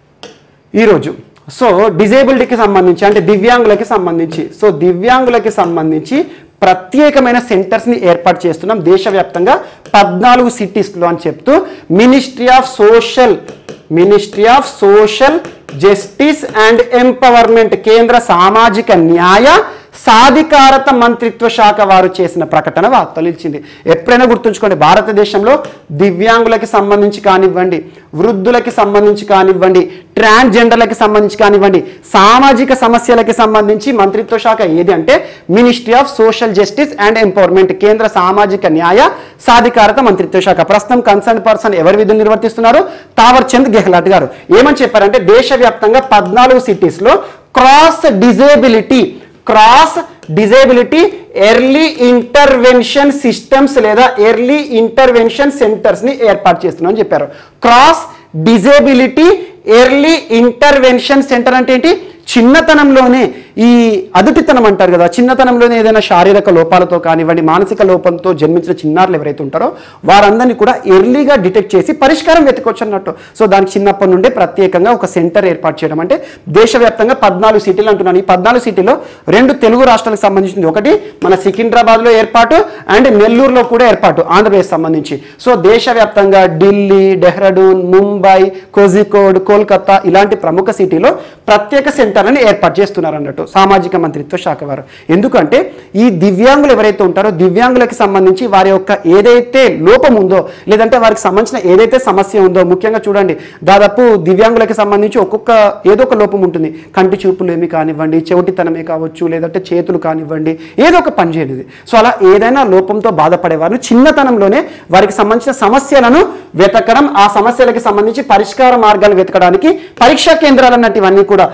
ఈరోజు సో డిజేబిలిటీకి సంబంధించి అంటే దివ్యాంగులకి సంబంధించి సో దివ్యాంగులకి సంబంధించి ప్రత్యేకమైన సెంటర్స్ని ఏర్పాటు చేస్తున్నాం దేశవ్యాప్తంగా పద్నాలుగు సిటీస్లో అని చెప్తూ ministry of social ministry of social justice and empowerment కేంద్ర సామాజిక న్యాయ సాధికారత మంత్రిత్వ శాఖ వారు చేసిన ప్రకటన వార్తలు ఇచ్చింది ఎప్పుడైనా గుర్తుంచుకోండి భారతదేశంలో దివ్యాంగులకి సంబంధించి కానివ్వండి వృద్ధులకి సంబంధించి కానివ్వండి ట్రాన్స్జెండర్లకి సంబంధించి కానివ్వండి సామాజిక సమస్యలకి సంబంధించి మంత్రిత్వ శాఖ ఏది అంటే ministry of social justice and empowerment కేంద్ర సామాజిక న్యాయ సాధికారత మంత్రిత్వ శాఖ ప్రస్తుతం కన్సర్న్ పర్సన్ ఎవరి విధులు నిర్వర్తిస్తున్నారు తావర్ చంద్ గెహ్లాట్ గారు ఏమని చెప్పారంటే దేశవ్యాప్తంగా పద్నాలుగు సిటీస్లో cross disability cross disability early intervention systems లేదా ఎర్లీ ఇంటర్వెన్షన్ సెంటర్స్ని ఏర్పాటు చేస్తున్నామని చెప్పారు cross disability early intervention centre అంటే ఏంటి చిన్నతనంలోనే ఈ అదుటితనం అంటారు కదా చిన్నతనంలోనే ఏదైనా శారీరక లోపాలతో కానివ్వండి మానసిక లోపంతో జన్మించిన చిన్నారులు ఎవరైతే ఉంటారో వారందరినీ కూడా ఎర్లీగా డిటెక్ట్ చేసి పరిష్కారం వెతకొచ్చు అన్నట్టు సో దానికి చిన్నప్పటి నుండే ప్రత్యేకంగా ఒక సెంటర్ ఏర్పాటు చేయడం అంటే దేశవ్యాప్తంగా పద్నాలుగు సిటీలు అంటున్నాను ఈ పద్నాలుగు సిటీలో రెండు తెలుగు రాష్ట్రాలకు సంబంధించింది ఒకటి మన సికింద్రాబాద్లో ఏర్పాటు అండ్ నెల్లూరులో కూడా ఏర్పాటు ఆంధ్రప్రదేశ్ సంబంధించి సో దేశవ్యాప్తంగా ఢిల్లీ డెహ్రాడూన్ ముంబై కోజికోడ్ కోల్కతా ఇలాంటి ప్రముఖ సిటీలో ప్రత్యేక సెంటర్లను ఏర్పాటు చేస్తున్నారు అన్నట్టు సామాజిక మంత్రిత్వ శాఖ వారు ఎందుకంటే ఈ దివ్యాంగులు ఎవరైతే ఉంటారో దివ్యాంగులకి సంబంధించి వారి యొక్క ఏదైతే లోపం ఉందో లేదంటే వారికి సంబంధించిన ఏదైతే సమస్య ఉందో ముఖ్యంగా చూడండి దాదాపు దివ్యాంగులకి సంబంధించి ఒక్కొక్క ఏదో ఒక లోపం ఉంటుంది కంటి చూపులు ఏమి కానివ్వండి చెవిటితనమే కావచ్చు లేదంటే చేతులు కానివ్వండి ఏదో ఒక పని చేయనిది సో అలా ఏదైనా లోపంతో బాధపడేవారు చిన్నతనంలోనే వారికి సంబంధించిన సమస్యలను వెతకడం ఆ సమస్యలకి సంబంధించి పరిష్కార మార్గాలు వెతకడానికి పరీక్షా కేంద్రాలు అన్నట్టు ఇవన్నీ కూడా సో దివ్య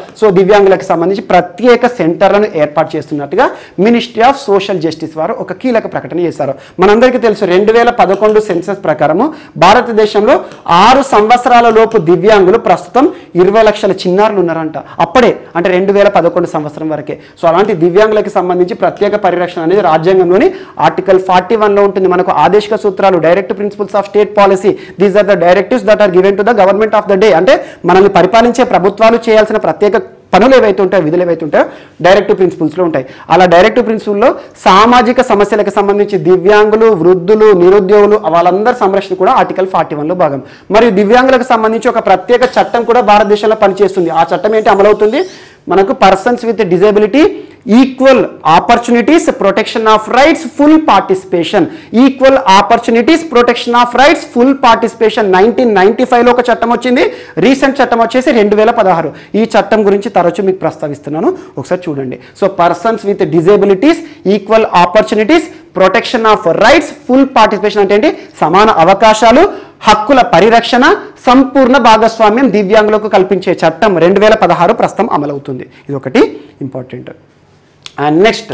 దివ్యాంగులకు సంబంధించి ప్రత్యేక సెంటర్లను ఏర్పాటు చేస్తున్నట్టుగా మినిస్ట్రీ ఆఫ్ సోషల్ జస్టిస్ వారు ఒక కీలక ప్రకటన చేశారు మనందరికీ తెలుసు రెండు వేల పదకొండు సెన్సస్ ప్రకారము భారతదేశంలో ఆరు సంవత్సరాల లోపు దివ్యాంగులు ప్రస్తుతం ఇరవై లక్షల చిన్నారులు ఉన్నారంట అప్పుడే అంటే రెండు వేల పదకొండు సంవత్సరం వరకే సో అలాంటి దివ్యాంగులకి సంబంధించి ప్రత్యేక పరిరక్షణ అనేది రాజ్యాంగంలోని ఆర్టికల్ ఫార్టీ వన్లో ఉంటుంది మనకు ఆదేశిక సూత్రాలు direct principles of state policy these are the directives that are given to the government of the day అంటే మనల్ని పరిపాలించే ప్రభుత్వాలు చేయాల్సిన ప్రత్యేక పనులు ఏవైతే ఉంటాయో విధులు ఏవైతే ఉంటాయో డైరెక్ట్ ప్రిన్సిపల్స్లో ఉంటాయి అలా డైరెక్ట్ ప్రిన్సిపల్లో సామాజిక సమస్యలకు సంబంధించి దివ్యాంగులు వృద్ధులు నిరుద్యోగులు వాళ్ళందరి సంరక్షణ కూడా ఆర్టికల్ ఫార్టీ వన్లో భాగం మరియు దివ్యాంగులకు సంబంధించి ఒక ప్రత్యేక చట్టం కూడా భారతదేశంలో పనిచేస్తుంది ఆ చట్టం ఏంటి అమలవుతుంది మనకు persons with disability equal opportunities protection of rights full participation equal opportunities protection of rights full participation nineteen ninety ఫైవ్లో ఒక చట్టం వచ్చింది రీసెంట్ చట్టం వచ్చేసి రెండు వేల పదహారు ఈ చట్టం గురించి తరచు మీకు ప్రస్తావిస్తున్నాను ఒకసారి చూడండి so persons with disabilities equal opportunities protection of rights full participation అంటే ఏంటి సమాన అవకాశాలు హక్కుల పరిరక్షణ సంపూర్ణ భాగస్వామ్యం దివ్యాంగులకు కల్పించే చట్టం రెండు వేల పదహారు ప్రస్తుతం అమలవుతుంది ఇది ఒకటి ఇంపార్టెంట్ అండ్ నెక్స్ట్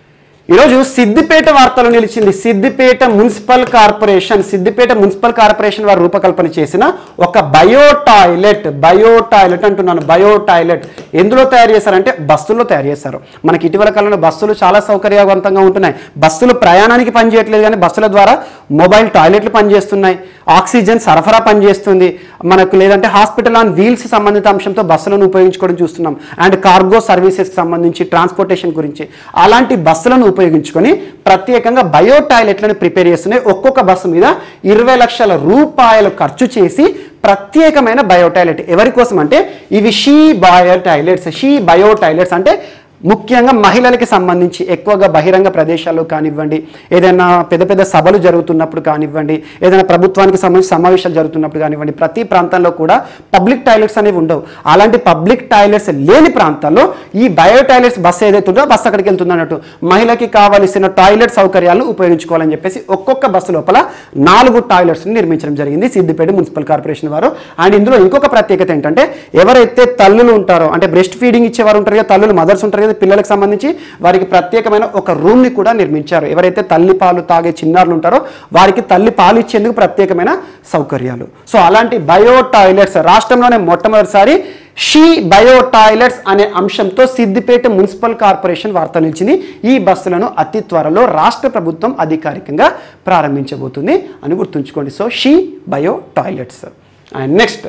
ఈరోజు సిద్దిపేట వార్తలు నిలిచింది Siddipet municipal corporation Siddipet municipal corporation వారు రూపకల్పన చేసిన ఒక బయో టాయిలెట్ బయో టాయిలెట్ అంటున్నాను బయో టాయిలెట్ ఎందులో తయారు చేశారంటే బస్సుల్లో తయారు చేశారు మనకి ఇటీవల కాలంలో బస్సులు చాలా సౌకర్యవంతంగా ఉంటున్నాయి బస్సులు ప్రయాణానికి పనిచేయట్లేదు కానీ బస్సుల ద్వారా మొబైల్ టాయిలెట్లు పనిచేస్తున్నాయి ఆక్సిజన్ సరఫరా పనిచేస్తుంది మనకు లేదంటే హాస్పిటల్ ఆన్ వీల్స్ సంబంధిత అంశంతో బస్సులను ఉపయోగించుకోవడం చూస్తున్నాం అండ్ కార్గో సర్వీసెస్కి సంబంధించి ట్రాన్స్పోర్టేషన్ గురించి అలాంటి బస్సులను ఉపయోగించుకొని ప్రత్యేకంగా బయో టాయిలెట్లను ప్రిపేర్ చేస్తున్నాయి ఒక్కొక్క బస్సు మీద ఇరవై లక్షల రూపాయలు ఖర్చు చేసి ప్రత్యేకమైన బయో టాయిలెట్ ఎవరి కోసం అంటే ఇవి she bio toilets she bio toilets అంటే ముఖ్యంగా మహిళలకి సంబంధించి ఎక్కువగా బహిరంగ ప్రదేశాల్లో కానివ్వండి ఏదైనా పెద్ద పెద్ద సభలు జరుగుతున్నప్పుడు కానివ్వండి ఏదైనా ప్రభుత్వానికి సంబంధించి సమావేశాలు జరుగుతున్నప్పుడు కానివ్వండి ప్రతి ప్రాంతంలో కూడా పబ్లిక్ టాయిలెట్స్ అనేవి ఉండవు అలాంటి పబ్లిక్ టాయిలెట్స్ లేని ప్రాంతాల్లో ఈ బయో టాయిలెట్స్ బస్సు ఏదైతే ఉందో బస్సు అక్కడికి వెళ్తుంది అన్నట్టు మహిళకి కావలసిన టాయిలెట్ సౌకర్యాలను ఉపయోగించుకోవాలని చెప్పేసి ఒక్కొక్క బస్సు లోపల నాలుగు టాయిలెట్స్ని నిర్మించడం జరిగింది సిద్దిపేట మున్సిపల్ కార్పొరేషన్ వారు అండ్ ఇందులో ఇంకొక ప్రత్యేకత ఏంటంటే ఎవరైతే తల్లులు ఉంటారో అంటే బ్రెస్ట్ ఫీడింగ్ ఇచ్చేవారు ఉంటారు కదా తల్లులు మదర్స్ ఉంటారు కదా పిల్లలకు సంబంధించి వారికి ప్రత్యేకమైన ఒక రూమ్ని కూడా నిర్మించారు ఎవరైతే తల్లి పాలు తాగే చిన్నారులు ఉంటారో వారికి తల్లి పాలు ఇచ్చేందుకు ప్రత్యేకమైన సౌకర్యాలు సో అలాంటి బయో టాయిలెట్స్ రాష్ట్రంలోనే మొట్టమొదటిసారి షీ బయో టాయిలెట్స్ అనే అంశంతో సిద్దిపేట మున్సిపల్ కార్పొరేషన్ వార్త నిలిచింది ఈ బస్సులను అతి త్వరలో రాష్ట్ర ప్రభుత్వం అధికారికంగా ప్రారంభించబోతుంది అని గుర్తుంచుకోండి so she bio toilets and next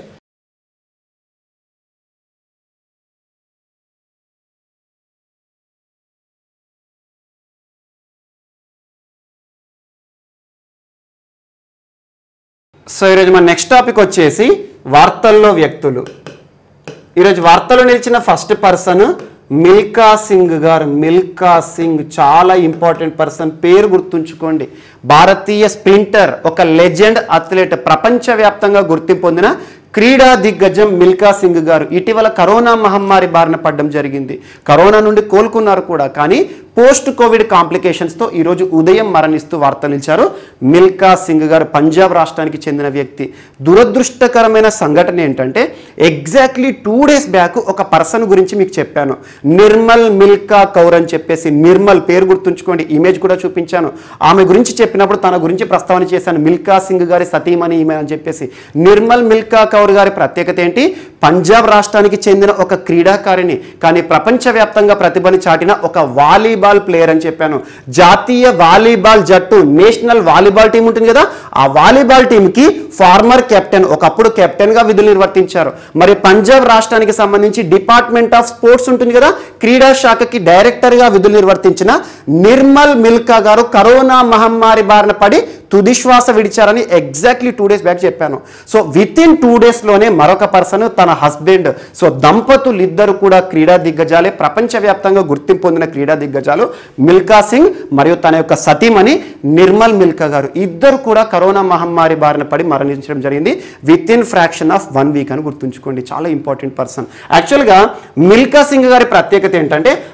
so ఈరోజు మన నెక్స్ట్ టాపిక్ వచ్చేసి వార్తల్లో వ్యక్తులు ఈరోజు వార్తలో నిలిచిన ఫస్ట్ పర్సన్ మిల్కా సింగ్ గారు మిల్కా సింగ్ చాలా ఇంపార్టెంట్ పర్సన్ పేరు గుర్తుంచుకోండి భారతీయ స్ప్రింటర్ ఒక లెజెండ్ అథ్లెట్ ప్రపంచవ్యాప్తంగా గుర్తింపు పొందిన క్రీడా దిగ్గజం మిల్కా సింగ్ గారు ఇటీవల కరోనా మహమ్మారి బారిన పడడం జరిగింది కరోనా నుండి కోలుకున్నారు కూడా కానీ పోస్ట్ కోవిడ్ కాంప్లికేషన్స్తో ఈరోజు ఉదయం మరణిస్తూ వార్త నిలిచారు మిల్కా సింగ్ గారు పంజాబ్ రాష్ట్రానికి చెందిన వ్యక్తి దురదృష్టకరమైన సంఘటన ఏంటంటే ఎగ్జాక్ట్లీ టూ డేస్ బ్యాక్ ఒక పర్సన్ గురించి మీకు చెప్పాను నిర్మల్ మిల్కా కౌర్ అని చెప్పేసి నిర్మల్ పేరు గుర్తుంచుకోండి ఇమేజ్ కూడా చూపించాను ఆమె గురించి చెప్పినప్పుడు తన గురించి ప్రస్తావన చేశాను మిల్కా సింగ్ గారి సతీమణి ఈమె అని చెప్పేసి నిర్మల్ మిల్కా కౌర్ గారి ప్రత్యేకత ఏంటి పంజాబ్ రాష్ట్రానికి చెందిన ఒక క్రీడాకారిణి కానీ ప్రపంచవ్యాప్తంగా ప్రతిభని చాటిన ఒక వాలీబాల్ ప్లేయర్ అని చెప్పాను జాతీయ వాలీబాల్ జట్టు నేషనల్ వాలీబాల్ టీం ఉంటుంది కదా ఆ వాలీబాల్ టీంకి ఫార్మర్ కెప్టెన్ ఒకప్పుడు కెప్టెన్ గా విధులు నిర్వర్తించారు మరి పంజాబ్ రాష్ట్రానికి సంబంధించి డిపార్ట్మెంట్ ఆఫ్ స్పోర్ట్స్ ఉంటుంది కదా క్రీడా శాఖకి డైరెక్టర్ గా విధులు నిర్వర్తించిన నిర్మల్ మిల్కా గారు కరోనా మహమ్మారి బారిన పడి తుది శ్వాస విడిచారని ఎగ్జాక్ట్లీ టూ డేస్ బ్యాక్ చెప్పాను సో విత్ ఇన్ టూ డేస్లోనే మరొక పర్సన్ తన హస్బెండ్ సో దంపతులు ఇద్దరు కూడా క్రీడా దిగ్గజాలే ప్రపంచవ్యాప్తంగా గుర్తింపు పొందిన క్రీడా దిగ్గజాలు మిల్కా సింగ్ మరియు తన యొక్క సతీమణి నిర్మల్ మిల్కా గారు ఇద్దరు కూడా కరోనా మహమ్మారి బారిన పడి మరణించడం జరిగింది with in fraction of one week అని గుర్తుంచుకోండి చాలా ఇంపార్టెంట్ పర్సన్ యాక్చువల్గా మిల్కా సింగ్ గారి ప్రత్యేకత ఏంటంటే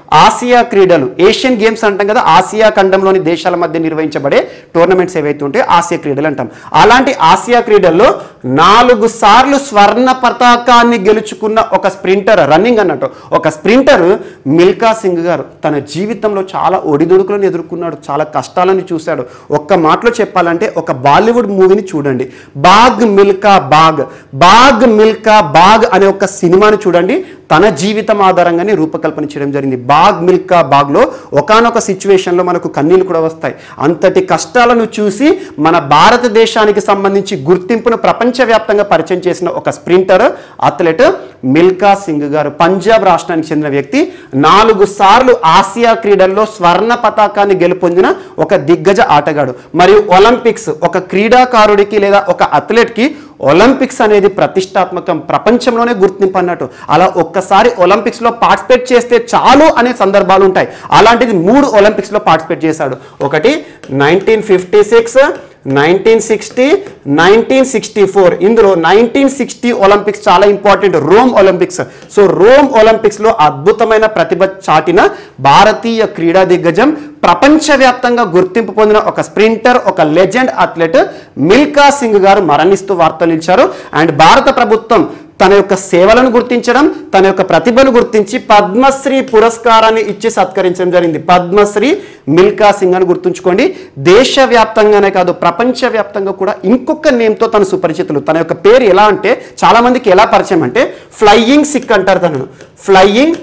ఆసియా క్రీడలు ఏషియన్ గేమ్స్ అంటాం కదా ఆసియా ఖండంలోని దేశాల మధ్య నిర్వహించబడే టోర్నమెంట్స్ ఏవైతే ఉంటాయో ఆసియా క్రీడలు అంటాం అలాంటి ఆసియా క్రీడల్లో నాలుగు సార్లు స్వర్ణ పతాకాన్ని గెలుచుకున్న ఒక స్ప్రింటర్ రన్నింగ్ అన్నట్టు ఒక స్ప్రింటర్ మిల్కా సింగ్ గారు తన జీవితంలో చాలా ఒడిదుడుకులను ఎదుర్కొన్నాడు చాలా కష్టాలను చూశాడు ఒక్క మాటలో చెప్పాలంటే ఒక బాలీవుడ్ మూవీని చూడండి బాగ్ మిల్కా బాగ్ బాగ్ మిల్కా బాగ్ అనే ఒక సినిమాని చూడండి తన జీవితం ఆధారంగానే రూపకల్పన చేయడం జరిగింది బాగ్ మిల్కా బాగ్లో ఒకనొక సిచ్యువేషన్లో మనకు కన్నీళ్ళు కూడా వస్తాయి అంతటి కష్టాలను చూసి మన భారతదేశానికి సంబంధించి గుర్తింపును ప్రపంచవ్యాప్తంగా పరిచయం చేసిన ఒక స్ప్రింటర్ అథ్లెట్ మిల్కా సింగ్ గారు పంజాబ్ రాష్ట్రానికి చెందిన వ్యక్తి నాలుగు సార్లు ఆసియా క్రీడల్లో స్వర్ణ పతాకాన్ని గెలుపొందిన ఒక దిగ్గజ ఆటగాడు మరియు ఒలింపిక్స్ ఒక క్రీడాకారుడికి లేదా ఒక అథ్లెట్కి ఒలింపిక్స్ అనేది ప్రతిష్టాత్మకం ప్రపంచంలోనే గుర్తింపు అన్నట్టు అలా ఒక్కసారి ఒలింపిక్స్లో పార్టిసిపేట్ చేస్తే చాలు అనే సందర్భాలు ఉంటాయి అలాంటిది మూడు ఒలింపిక్స్లో పార్టిసిపేట్ చేశాడు ఒకటి nineteen fifty six nineteen sixty nineteen sixty four ఇందులో నైన్టీన్ సిక్స్టీ ఒలింపిక్స్ చాలా important Rome Olympics so Rome ఒలింపిక్స్లో అద్భుతమైన ప్రతిభ చాటిన భారతీయ క్రీడా దిగ్గజం ప్రపంచవ్యాప్తంగా గుర్తింపు పొందిన ఒక స్ప్రింటర్ ఒక లెజెండ్ అథ్లెట్ మిల్కా సింగ్ గారు మరణిస్తూ వార్తలు ఇచ్చారు అండ్ భారత ప్రభుత్వం తన యొక్క సేవలను గుర్తించడం తన యొక్క ప్రతిభను గుర్తించి పద్మశ్రీ పురస్కారాన్ని ఇచ్చి సత్కరించడం జరిగింది పద్మశ్రీ మిల్కా సింగ్ అని గుర్తుంచుకోండి దేశవ్యాప్తంగానే కాదు ప్రపంచవ్యాప్తంగా కూడా ఇంకొక నేమ్తో తను సుపరిచితులు తన యొక్క పేరు ఎలా అంటే చాలా మందికి ఎలా పరిచయం అంటే ఫ్లయింగ్ సిక్ అంటారు తనను ఫ్లయింగ్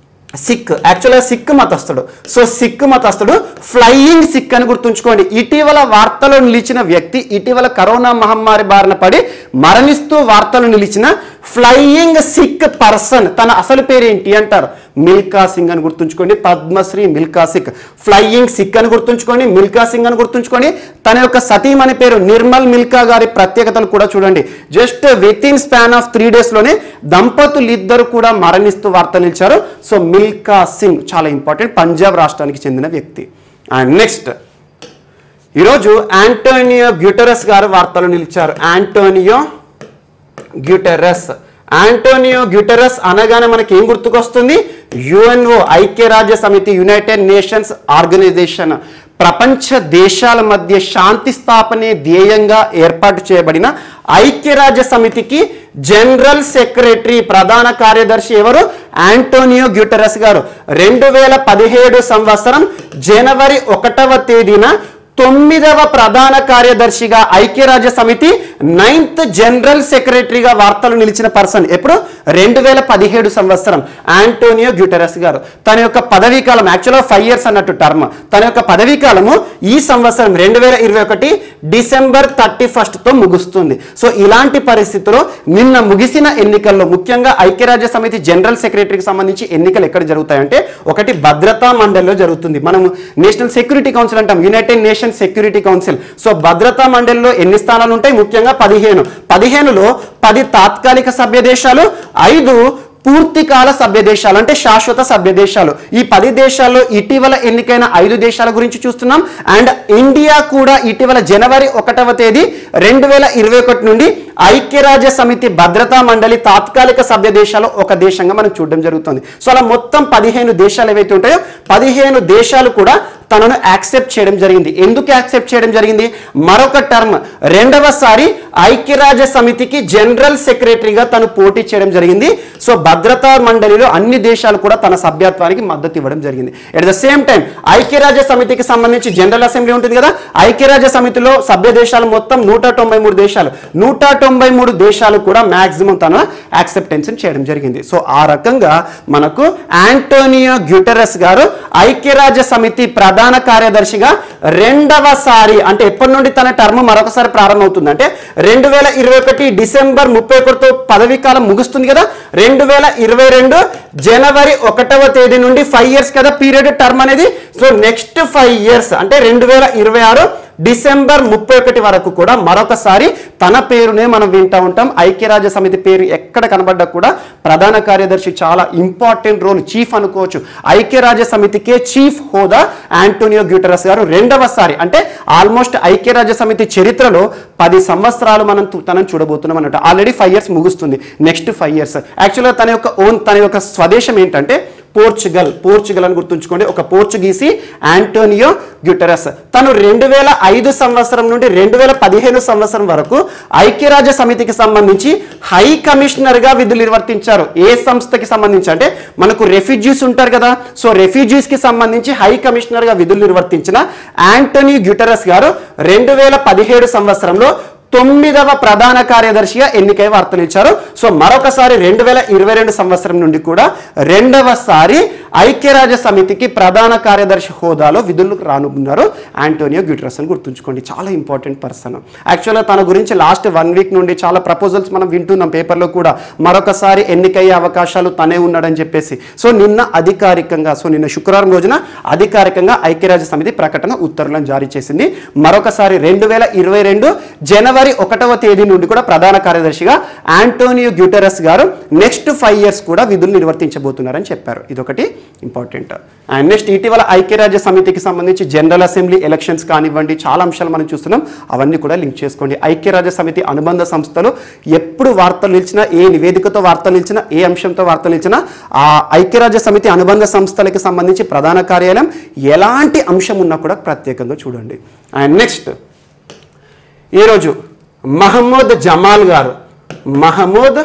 సిక్ యాక్చువల్గా సిక్ మతస్థుడు సో సిక్ మతస్థుడు ఫ్లయింగ్ సిక్ అని గుర్తుంచుకోండి ఇటీవల వార్తలో నిలిచిన వ్యక్తి ఇటీవల కరోనా మహమ్మారి బారిన పడి మరణిస్తూ వార్తలు నిలిచిన ఫ్లయింగ్ సిక్ పర్సన్ తన అసలు పేరు ఏంటి అంటారు మిల్కా సింగ్ అని గుర్తుంచుకోండి పద్మశ్రీ మిల్కా సిక్ ఫ్లయింగ్ సిక్ అని గుర్తుంచుకోండి మిల్కా సింగ్ అని గుర్తుంచుకోండి తన యొక్క సతీమణి పేరు నిర్మల్ మిల్కా గారి ప్రత్యేకతలు కూడా చూడండి just with in span of three డేస్లోనే దంపతులు ఇద్దరు కూడా మరణిస్తూ వార్తలు నిలిచారు సో మిల్కా సింగ్ చాలా ఇంపార్టెంట్ పంజాబ్ రాష్ట్రానికి చెందిన వ్యక్తి అండ్ నెక్స్ట్ ఈరోజు యాంటోనియో గ్యూటరస్ గారు వార్తలు నిలిచారు యాంటోనియో గ్యూటెరస్ ఆంటోనియో గ్యూటెరస్ అనగానే మనకి ఏం గుర్తుకొస్తుంది యుఎన్ఓ ఐక్యరాజ్య సమితి యునైటెడ్ నేషన్స్ ఆర్గనైజేషన్ ప్రపంచ దేశాల మధ్య శాంతి స్థాపనే ధ్యేయంగా ఏర్పాటు చేయబడిన ఐక్యరాజ్య సమితికి జనరల్ సెక్రటరీ ప్రధాన కార్యదర్శి ఎవరు ఆంటోనియో గ్యూటెరస్ గారు రెండు వేల పదిహేడు సంవత్సరం జనవరి ఒకటవ తేదీన తొమ్మిదవ ప్రధాన కార్యదర్శిగా ఐక్యరాజ్య సమితి నైన్త్ జనరల్ సెక్రటరీగా వార్తలు నిలిచిన పర్సన్ ఎప్పుడు రెండు వేల పదిహేడు సంవత్సరం ఆంటోనియో గ్యూటెరస్ గారు తన యొక్క పదవీ కాలం యాక్చువల్గా ఫైవ్ ఇయర్స్ అన్నట్టు టర్మ్ తన యొక్క పదవీ కాలము ఈ సంవత్సరం రెండు వేల ఇరవై ఒకటి డిసెంబర్ థర్టీ ఫస్ట్తో ముగుస్తుంది సో ఇలాంటి పరిస్థితుల్లో నిన్న ముగిసిన ఎన్నికల్లో ముఖ్యంగా ఐక్యరాజ్య సమితి జనరల్ సెక్రటరీకి సంబంధించి ఎన్నికలు ఎక్కడ జరుగుతాయంటే ఒకటి భద్రతా మండలిలో జరుగుతుంది మనం నేషనల్ సెక్యూరిటీ కౌన్సిల్ అంటాం united nation security council so భద్రతా మండలిలో ఎన్ని స్థానాలు ఉంటాయి ముఖ్యంగా పదిహేను పదిహేనులో పది తాత్కాలిక సభ్య దేశాలు ఐదు పూర్తికాల సభ్య దేశాలు అంటే శాశ్వత సభ్య దేశాలు ఈ పది దేశాల్లో ఇటీవల ఎన్నికైన ఐదు దేశాల గురించి చూస్తున్నాం అండ్ ఇండియా కూడా ఇటీవల జనవరి ఒకటవ తేదీ రెండు వేల ఇరవై ఒకటి నుండి ఐక్యరాజ్య సమితి భద్రతా మండలి తాత్కాలిక సభ్య దేశాలు ఒక దేశంగా మనం చూడడం జరుగుతుంది సో అలా మొత్తం పదిహేను దేశాలు ఏవైతే ఉంటాయో పదిహేను దేశాలు కూడా తనను యాక్సెప్ట్ చేయడం జరిగింది ఎందుకు యాక్సెప్ట్ చేయడం జరిగింది మరొక టర్మ్ రెండవసారి ఐక్యరాజ్య సమితికి జనరల్ సెక్రటరీగా తను పోటీ చేయడం జరిగింది సో భద్రతా మండలిలో అన్ని దేశాలు కూడా తన సభ్యత్వానికి మద్దతు ఇవ్వడం జరిగింది ఎట్ ద సేమ్ టైం ఐక్యరాజ్య సమితికి సంబంధించి జనరల్ అసెంబ్లీ ఉంటుంది కదా ఐక్యరాజ్య సమితిలో సభ్య దేశాలు మొత్తం నూట తొంభై మూడు దేశాలు నూట తొంభై మూడు దేశాలు కూడా మాక్సిమం తన యాక్సెప్టెన్స్ చేయడం జరిగింది సో ఆ రకంగా మనకు ఆంటోనియో గ్యూటరస్ గారు ఐక్యరాజ్య సమితి ప్రధాన కార్యదర్శిగా రెండవసారి అంటే ఎప్పటి నుండి తన టర్మ్ మరొకసారి ప్రారంభమవుతుంది అంటే రెండు వేల ఇరవై ఒకటి డిసెంబర్ ముప్పై ఒకటితో పదవీ కాలం ముగుస్తుంది కదా రెండు వేల ఇరవై రెండు జనవరి ఒకటవ తేదీ నుండి ఫైవ్ ఇయర్స్ కదా పీరియడ్ టర్మ్ అనేది సో నెక్స్ట్ ఫైవ్ ఇయర్స్ అంటే రెండు వేల ఇరవై ఆరు డిసెంబర్ ముప్పై ఒకటి వరకు కూడా మరొకసారి తన పేరునే మనం వింటూ ఉంటాం ఐక్యరాజ్య సమితి పేరు ఎక్కడ కనబడ్డా కూడా ప్రధాన కార్యదర్శి చాలా ఇంపార్టెంట్ రోల్ చీఫ్ అనుకోవచ్చు ఐక్యరాజ్య సమితికే చీఫ్ హోదా ఆంటోనియో గ్యూటరస్ గారు రెండవసారి అంటే ఆల్మోస్ట్ ఐక్యరాజ్య సమితి చరిత్రలో పది సంవత్సరాలు మనం తు- తనను చూడబోతున్నాం అన్నట్టు ఆల్రెడీ ఫైవ్ ఇయర్స్ ముగుస్తుంది నెక్స్ట్ ఫైవ్ ఇయర్స్ యాక్చువల్గా తన యొక్క ఓన్ తన యొక్క స్వదేశం ఏంటంటే పోర్చుగల్ పోర్చుగల్ అని గుర్తుంచుకోండి ఒక పోర్చుగీసి ఆంటోనియో గ్యూటరస్ తను రెండు వేల ఐదు సంవత్సరం నుండి రెండు వేల పదిహేను సంవత్సరం వరకు ఐక్యరాజ్య సమితికి సంబంధించి హై కమిషనర్ గా విధులు నిర్వర్తించారు ఏ సంస్థకి సంబంధించి అంటే మనకు రెఫ్యూజీస్ ఉంటారు కదా సో రెఫ్యూజీస్ కి సంబంధించి హై కమిషనర్ గా విధులు నిర్వర్తించిన ఆంటోనీ గ్యూటరస్ గారు రెండు వేల పదిహేడు సంవత్సరంలో తొమ్మిదవ ప్రధాన కార్యదర్శిగా ఎన్నికై వార్తలు ఇచ్చారు సో మరొకసారి రెండు వేల ఇరవై రెండు సంవత్సరం నుండి కూడా రెండవసారి ఐక్యరాజ్య సమితికి ప్రధాన కార్యదర్శి హోదాలో విధులు రానున్నారు ఆంటోనియో గ్యూటరస్ అని గుర్తుంచుకోండి చాలా ఇంపార్టెంట్ పర్సన్ యాక్చువల్గా తన గురించి లాస్ట్ వన్ వీక్ నుండి చాలా ప్రపోజల్స్ మనం వింటున్నాం పేపర్లో కూడా మరొకసారి ఎన్నికయ్యే అవకాశాలు తనే ఉన్నాడని చెప్పేసి సో నిన్న అధికారికంగా సో నిన్న శుక్రవారం రోజున అధికారికంగా ఐక్యరాజ్య సమితి ప్రకటన ఉత్తర్వులను జారీ చేసింది మరొకసారి రెండు వేల ఇరవై రెండు జనవరి ఒకటవ తేదీ నుండి కూడా ప్రధాన కార్యదర్శిగా ఆంటోనియో గ్యూటరస్ గారు నెక్స్ట్ ఫైవ్ ఇయర్స్ కూడా విధులు నిర్వర్తించబోతున్నారని చెప్పారు ఇదొకటి ఇంపార్టెంట్ అండ్ నెక్స్ట్ ఇటీవల ఐక్యరాజ్య సమితికి సంబంధించి జనరల్ అసెంబ్లీ ఎలక్షన్స్ కానివ్వండి చాలా అంశాలు మనం చూస్తున్నాం అవన్నీ కూడా లింక్ చేసుకోండి ఐక్యరాజ్య సమితి అనుబంధ సంస్థలు ఎప్పుడు వార్తలు నిలిచినా ఏ నివేదికతో వార్తలు నిలిచినా ఏ అంశంతో వార్తలు నిలిచినా ఆ ఐక్యరాజ్య సమితి అనుబంధ సంస్థలకి సంబంధించి ప్రధాన కార్యాలయం ఎలాంటి అంశం ఉన్నా కూడా ప్రత్యేకంగా చూడండి అండ్ నెక్స్ట్ ఈరోజు మహమ్మద్ జమాల్ గారు మహమూద్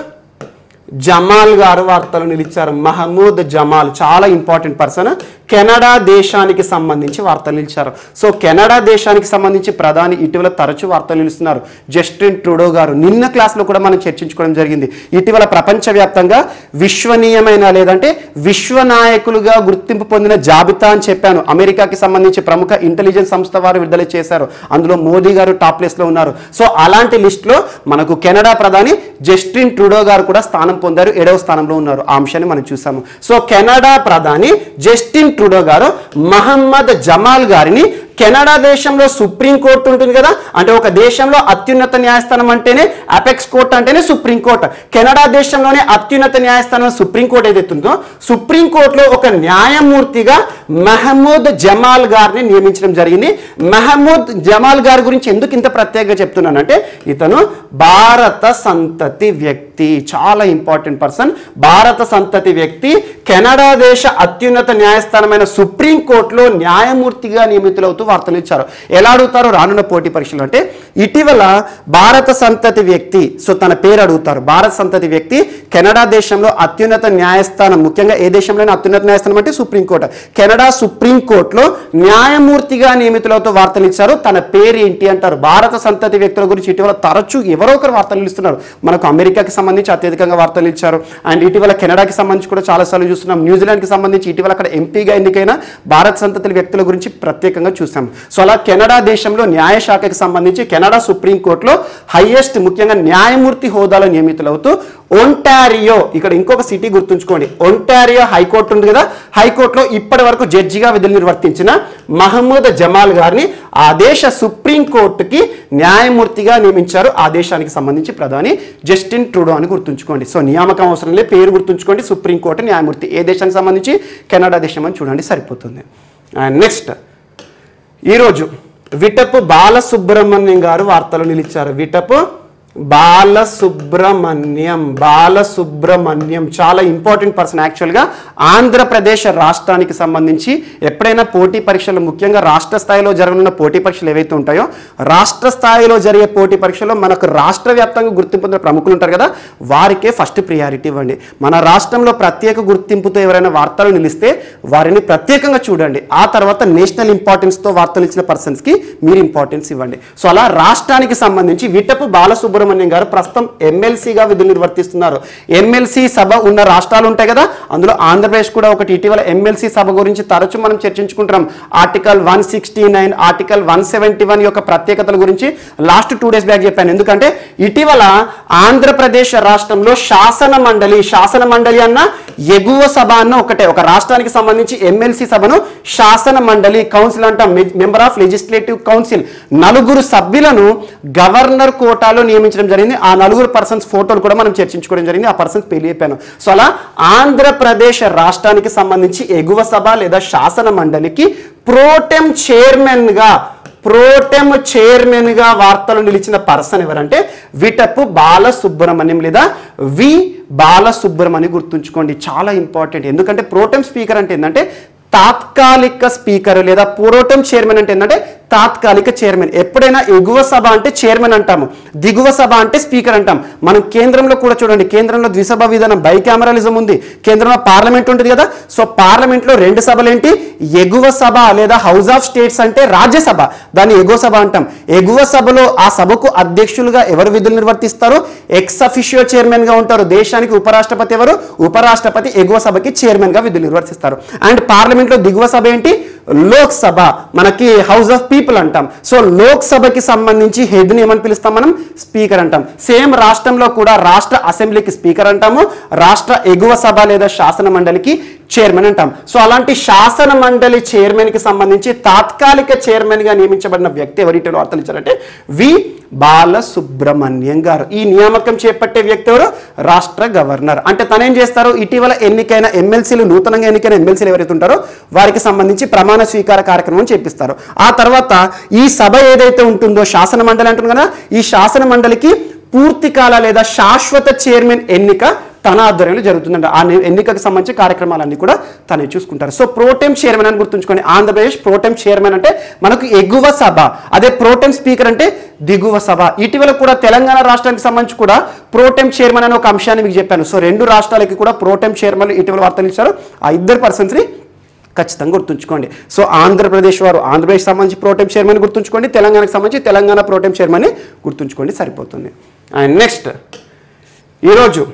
జమాల్ గారు వార్తలు నిలిచారు మహమూద్ జమాల్ చాలా ఇంపార్టెంట్ పర్సన్ కెనడా దేశానికి సంబంధించి వార్తలు నిలిచారు సో కెనడా దేశానికి సంబంధించి ప్రధాని ఇటీవల తరచూ వార్తలు నిలుస్తున్నారు జస్టిన్ ట్రూడో గారు నిన్న క్లాస్లో కూడా మనం చర్చించుకోవడం జరిగింది ఇటీవల ప్రపంచవ్యాప్తంగా విశ్వనీయమైన లేదంటే విశ్వ నాయకులుగా గుర్తింపు పొందిన జాబితా అని చెప్పాను అమెరికాకి సంబంధించి ప్రముఖ ఇంటెలిజెన్స్ సంస్థ వారు విడుదల చేశారు అందులో మోదీ గారు టాప్ ప్లేస్లో ఉన్నారు సో అలాంటి లిస్ట్లో మనకు కెనడా ప్రధాని జస్టిన్ ట్రూడో గారు కూడా స్థానం పొందారు ఏడవ స్థానంలో ఉన్నారు ఆ అంశాన్ని మనం చూసాము సో కెనడా ప్రధాని జస్టిన్ ట్రూడో గారు మహమ్మద్ జమాల్ గారిని కెనడా దేశంలో సుప్రీం కోర్టు ఉంటుంది కదా అంటే ఒక దేశంలో అత్యున్నత న్యాయస్థానం అంటేనే అపెక్స్ కోర్టు అంటేనే సుప్రీం కోర్టు కెనడా దేశంలోనే అత్యున్నత న్యాయస్థానం సుప్రీం కోర్టు ఏదైతే ఉందో సుప్రీం కోర్టులో ఒక న్యాయమూర్తిగా మహమూద్ జమాల్ గారిని నియమించడం జరిగింది మహమూద్ జమాల్ గారి గురించి ఎందుకు ఇంత ప్రత్యేకంగా చెప్తున్నానంటే ఇతను భారత సంతతి వ్యక్తి చాలా ఇంపార్టెంట్ పర్సన్ భారత సంతతి వ్యక్తి కెనడా దేశ అత్యున్నత న్యాయస్థానమైన సుప్రీం కోర్టులో న్యాయమూర్తిగా నియమితులవుతూ వార్తలు ఇచ్చారు ఎలా అడుగుతారు రానున్న పోటీ పరీక్షలు అంటే ఇటీవల భారత సంతతి వ్యక్తి సో తన పేరు అడుగుతారు భారత సంతతి వ్యక్తి కెనడా దేశంలో అత్యున్నత న్యాయస్థానం ముఖ్యంగా ఏ దేశంలోనే అత్యున్నత న్యాయస్థానం అంటే సుప్రీంకోర్టు కెనడా సుప్రీం కోర్టులో న్యాయమూర్తిగా నియమితులవుతూ వార్తలు ఇచ్చారు తన పేరు ఏంటి అంటారు భారత సంతతి వ్యక్తుల గురించి ఇటీవల తరచూ ఎవరో ఒకరు వార్తలు ఇస్తున్నారు మనకు అమెరికాకి సంబంధించి అత్యధికంగా వార్తలు ఇచ్చారు అండ్ ఇటీవల కెనడాకి సంబంధించి కూడా చాలాసార్లు చూస్తున్నాం న్యూజిలాండ్కి సంబంధించి ఇటీవల అక్కడ ఎంపీగా ఎన్నికైన భారత సంతతి వ్యక్తుల గురించి ప్రత్యేకంగా చూసాం సో అలా కెనడా దేశంలో న్యాయశాఖకి సంబంధించి కెనడా సుప్రీం కోర్టులో హైయెస్ట్ ముఖ్యంగా న్యాయమూర్తి హోదాలో నియమితులవుతూ ఒంటారియో ఇక్కడ ఇంకొక సిటీ గుర్తుంచుకోండి ఒంటారియో హైకోర్టు ఉంది కదా హైకోర్టులో ఇప్పటి వరకు జడ్జిగా విధులు నిర్వర్తించిన మహమ్మద్ జమాల్ గారిని ఆ దేశ సుప్రీం కోర్టుకి న్యాయమూర్తిగా నియమించారు ఆ దేశానికి సంబంధించి ప్రధాని జస్టిన్ ట్రూడో అని గుర్తుంచుకోండి సో నియామకం అవసరం లేదు పేరు గుర్తుంచుకోండి సుప్రీం కోర్టు న్యాయమూర్తి ఏ దేశానికి సంబంధించి కెనడా దేశం అని చూడండి సరిపోతుంది అండ్ నెక్స్ట్ ఈరోజు విటపు బాలసుబ్రహ్మణ్యం గారు వార్తలు నిలిచారు విటపు బాలసుబ్రహ్మణ్యం బాలసుబ్రహ్మణ్యం చాలా ఇంపార్టెంట్ పర్సన్ యాక్చువల్గా ఆంధ్రప్రదేశ్ రాష్ట్రానికి సంబంధించి ఎప్పుడైనా పోటీ పరీక్షలు ముఖ్యంగా రాష్ట్ర స్థాయిలో జరగనున్న పోటీ పరీక్షలు ఏవైతే ఉంటాయో రాష్ట్ర స్థాయిలో జరిగే పోటీ పరీక్షలో మనకు రాష్ట్ర వ్యాప్తంగా గుర్తింపు పొందిన ప్రముఖులు ఉంటారు కదా వారికే ఫస్ట్ ప్రియారిటీ ఇవ్వండి మన రాష్ట్రంలో ప్రత్యేక గుర్తింపుతో ఎవరైనా వార్తలు నిలిస్తే వారిని ప్రత్యేకంగా చూడండి ఆ తర్వాత నేషనల్ ఇంపార్టెన్స్తో వార్తలు ఇచ్చిన పర్సన్స్కి మీరు ఇంపార్టెన్స్ ఇవ్వండి సో అలా రాష్ట్రానికి సంబంధించి విటపు బాలసుబ్రహ్మణ్యం గారు ప్రస్తుతం ఎమ్మెల్సీగా విధులు నిర్వర్తిస్తున్నారు ఎమ్మెల్సీ సభ ఉన్న రాష్ట్రాలు ఉంటాయి కదా అందులో ఆంధ్రప్రదేశ్ కూడా ఒకటి ఇటీవల ఎమ్మెల్సీ సభ గురించి తరచు మనం చర్చించుకుంటున్నాం article one sixty nine article one seventy one యొక్క ప్రత్యేకతల గురించి లాస్ట్ టూ డేస్ బ్యాక్ చెప్పాను ఎందుకంటే ఇటీవల ఆంధ్రప్రదేశ్ రాష్ట్రంలో శాసన మండలి శాసన మండలి అన్న ఎగువ సభ అన్న ఒకటే ఒక రాష్ట్రానికి సంబంధించి ఎమ్మెల్సీ సభను శాసన మండలి కౌన్సిల్ అంటాం మెంబర్ ఆఫ్ లెజిస్లేటివ్ కౌన్సిల్ నలుగురు సభ్యులను గవర్నర్ కోటాలో నియమించడం జరిగింది ఆ నలుగురు పర్సన్స్ ఫోటోలు కూడా మనం చర్చించుకోవడం జరిగింది ఆ పర్సన్స్ పేరు చెప్పాను సో అలా ఆంధ్రప్రదేశ్ రాష్ట్రానికి సంబంధించి ఎగువ సభ లేదా శాసన మండలికి ప్రోటెం చైర్మన్ గా ప్రోటెమ్ చైర్మన్ గా వార్తలు నిలిచిన పర్సన్ ఎవరంటే విటపు బాలసుబ్రహ్మణ్యం లేదా వి బాలసుబ్రహ్మణ్యం గుర్తుంచుకోండి చాలా ఇంపార్టెంట్ ఎందుకంటే ప్రోటెమ్ స్పీకర్ అంటే ఏంటంటే తాత్కాలిక స్పీకర్ లేదా ప్రోటెం చైర్మన్ అంటే ఏంటంటే తాత్కాలిక చైర్మన్ ఎప్పుడైనా ఎగువ సభ అంటే చైర్మన్ అంటాము దిగువ సభ అంటే స్పీకర్ అంటాం మనం కేంద్రంలో కూడా చూడండి కేంద్రంలో ద్విసభ విధానం బై కెమెరాలిజం ఉంది కేంద్రంలో పార్లమెంట్ ఉంటుంది కదా సో పార్లమెంట్లో రెండు సభలు ఏంటి ఎగువ సభ లేదా హౌస్ ఆఫ్ స్టేట్స్ అంటే రాజ్యసభ దాన్ని ఎగువ సభ అంటాం ఎగువ సభలో ఆ సభకు అధ్యక్షులుగా ఎవరు విధులు నిర్వర్తిస్తారు ఎక్స్ అఫిషియో చైర్మన్ గా ఉంటారు దేశానికి ఉపరాష్ట్రపతి ఎవరు ఉపరాష్ట్రపతి ఎగువ సభకి చైర్మన్ గా విధులు నిర్వర్తిస్తారు అండ్ పార్లమెంట్ లో దిగువ సభ ఏంటి లోక్ సభ మనకి హౌస్ ఆఫ్ పీపుల్ అంటాం సో లోక్ సభకి సంబంధించి హెడ్ ని ఏమని పిలుస్తాం మనం స్పీకర్ అంటాం సేమ్ రాష్ట్రంలో కూడా రాష్ట్ర అసెంబ్లీకి స్పీకర్ అంటాము రాష్ట్ర ఎగువ సభ లేదా శాసన మండలికి చైర్మన్ అంటాం సో అలాంటి శాసన మండలి చైర్మన్ కి సంబంధించి తాత్కాలిక చైర్మన్ గా నియమించబడిన వ్యక్తి ఎవరిటో వార్తలు ఇచ్చారంటే వి బాలసుబ్రహ్మణ్యం గారు ఈ నియామకం చేపట్టే వ్యక్తి ఎవరు రాష్ట్ర గవర్నర్ అంటే తనేం చేస్తారు ఇటీవల ఎన్నికైన ఎమ్మెల్సీలు నూతనంగా ఎన్నికైన ఎమ్మెల్సీలు ఎవరైతే ఉంటారో వారికి సంబంధించి ప్రమాణ స్వీకార కార్యక్రమం చేపిస్తారు ఆ తర్వాత ఈ సభ ఏదైతే ఉంటుందో శాసన మండలి అంటుంది కదా ఈ శాసన మండలికి పూర్తికాల లేదా శాశ్వత చైర్మన్ ఎన్నిక తన ఆధ్వర్యంలో జరుగుతుందండి ఆ ని- ఎన్నికకు సంబంధించి కార్యక్రమాలన్నీ కూడా తనే చూసుకుంటారు సో ప్రోటెం చైర్మన్ అని గుర్తుంచుకోండి ఆంధ్రప్రదేశ్ ప్రోటెం చైర్మన్ అంటే మనకు ఎగువ సభ అదే ప్రోటెం స్పీకర్ అంటే దిగువ సభ ఇటీవల కూడా తెలంగాణ రాష్ట్రానికి సంబంధించి కూడా ప్రోటెం చైర్మన్ అనే ఒక అంశాన్ని మీకు చెప్పాను సో రెండు రాష్ట్రాలకి కూడా ప్రోటెం చైర్మన్ ఇటీవల వార్తలు ఇచ్చారు ఆ ఇద్దరు పర్సన్స్ని ఖచ్చితంగా గుర్తుంచుకోండి సో ఆంధ్రప్రదేశ్ వారు ఆంధ్రప్రదేశ్ సంబంధించి ప్రోటెం చైర్మన్ గుర్తుంచుకోండి తెలంగాణకు సంబంధించి తెలంగాణ ప్రోటెం చైర్మన్ గుర్తుంచుకోండి సరిపోతుంది అండ్ నెక్స్ట్ ఈరోజు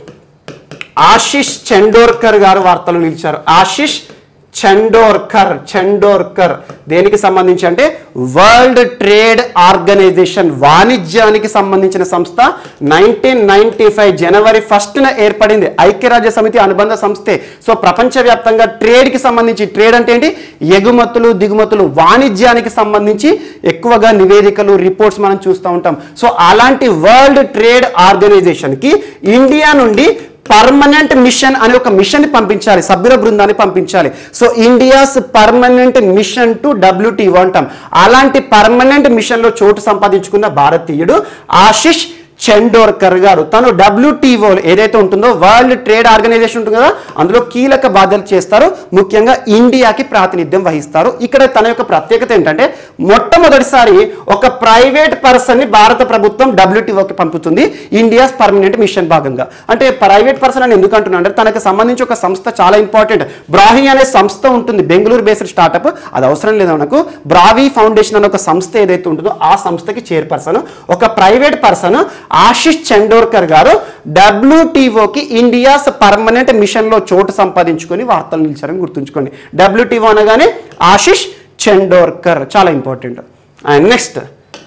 ఆశిష్ చండోర్కర్ గారు వార్తలు నిలిచారు ఆశిష్ చండోర్కర్ చండోర్కర్ దేనికి సంబంధించి అంటే వరల్డ్ ట్రేడ్ ఆర్గనైజేషన్ వాణిజ్యానికి సంబంధించిన సంస్థ నైన్టీన్ నైన్టీ ఫైవ్ జనవరి ఫస్ట్న ఏర్పడింది ఐక్యరాజ్య సమితి అనుబంధ సంస్థే సో ప్రపంచవ్యాప్తంగా ట్రేడ్కి సంబంధించి ట్రేడ్ అంటే ఏంటి ఎగుమతులు దిగుమతులు వాణిజ్యానికి సంబంధించి ఎక్కువగా నివేదికలు రిపోర్ట్స్ మనం చూస్తూ ఉంటాం సో అలాంటి వరల్డ్ ట్రేడ్ ఆర్గనైజేషన్కి ఇండియా నుండి పర్మనెంట్ మిషన్ అనే ఒక మిషన్ పంపించాలి సభ్యుల బృందాన్ని పంపించాలి so India's permanent mission to WTO అంటాం అలాంటి పర్మనెంట్ మిషన్ లో చోటు సంపాదించుకున్న భారతీయుడు ఆశిష్ చండోర్కర్ గారు తను డబ్ల్యూటీఓ ఏదైతే ఉంటుందో వరల్డ్ ట్రేడ్ ఆర్గనైజేషన్ ఉంటుంది కదా అందులో కీలక బాధ్యతలు చేస్తారు ముఖ్యంగా ఇండియాకి ప్రాతినిధ్యం వహిస్తారు ఇక్కడ తన యొక్క ప్రత్యేకత ఏంటంటే మొట్టమొదటిసారి ఒక ప్రైవేట్ పర్సన్ ని భారత ప్రభుత్వం డబ్ల్యూటీఓకి పంపుతుంది ఇండియాస్ పర్మనెంట్ మిషన్ భాగంగా అంటే ప్రైవేట్ పర్సన్ అని ఎందుకు అంటున్నా అంటే తనకు సంబంధించి ఒక సంస్థ చాలా ఇంపార్టెంట్ బ్రాహి అనే సంస్థ ఉంటుంది బెంగళూరు బేస్డ్ స్టార్టప్ అది అవసరం లేదు మనకు బ్రావీ ఫౌండేషన్ అనే ఒక సంస్థ ఏదైతే ఉంటుందో ఆ సంస్థకి చైర్పర్సన్ ఒక ప్రైవేట్ పర్సన్ ఆశిష్ చండోర్కర్ గారు డబ్ల్యూటీఓకి ఇండియాస్ పర్మనెంట్ మిషన్ లో చోటు సంపాదించుకొని వార్తలు నిలిచారని గుర్తుంచుకోండి డబ్ల్యూటీఓ అనగానే ఆశిష్ చండోర్కర్ చాలా ఇంపార్టెంట్ అండ్ నెక్స్ట్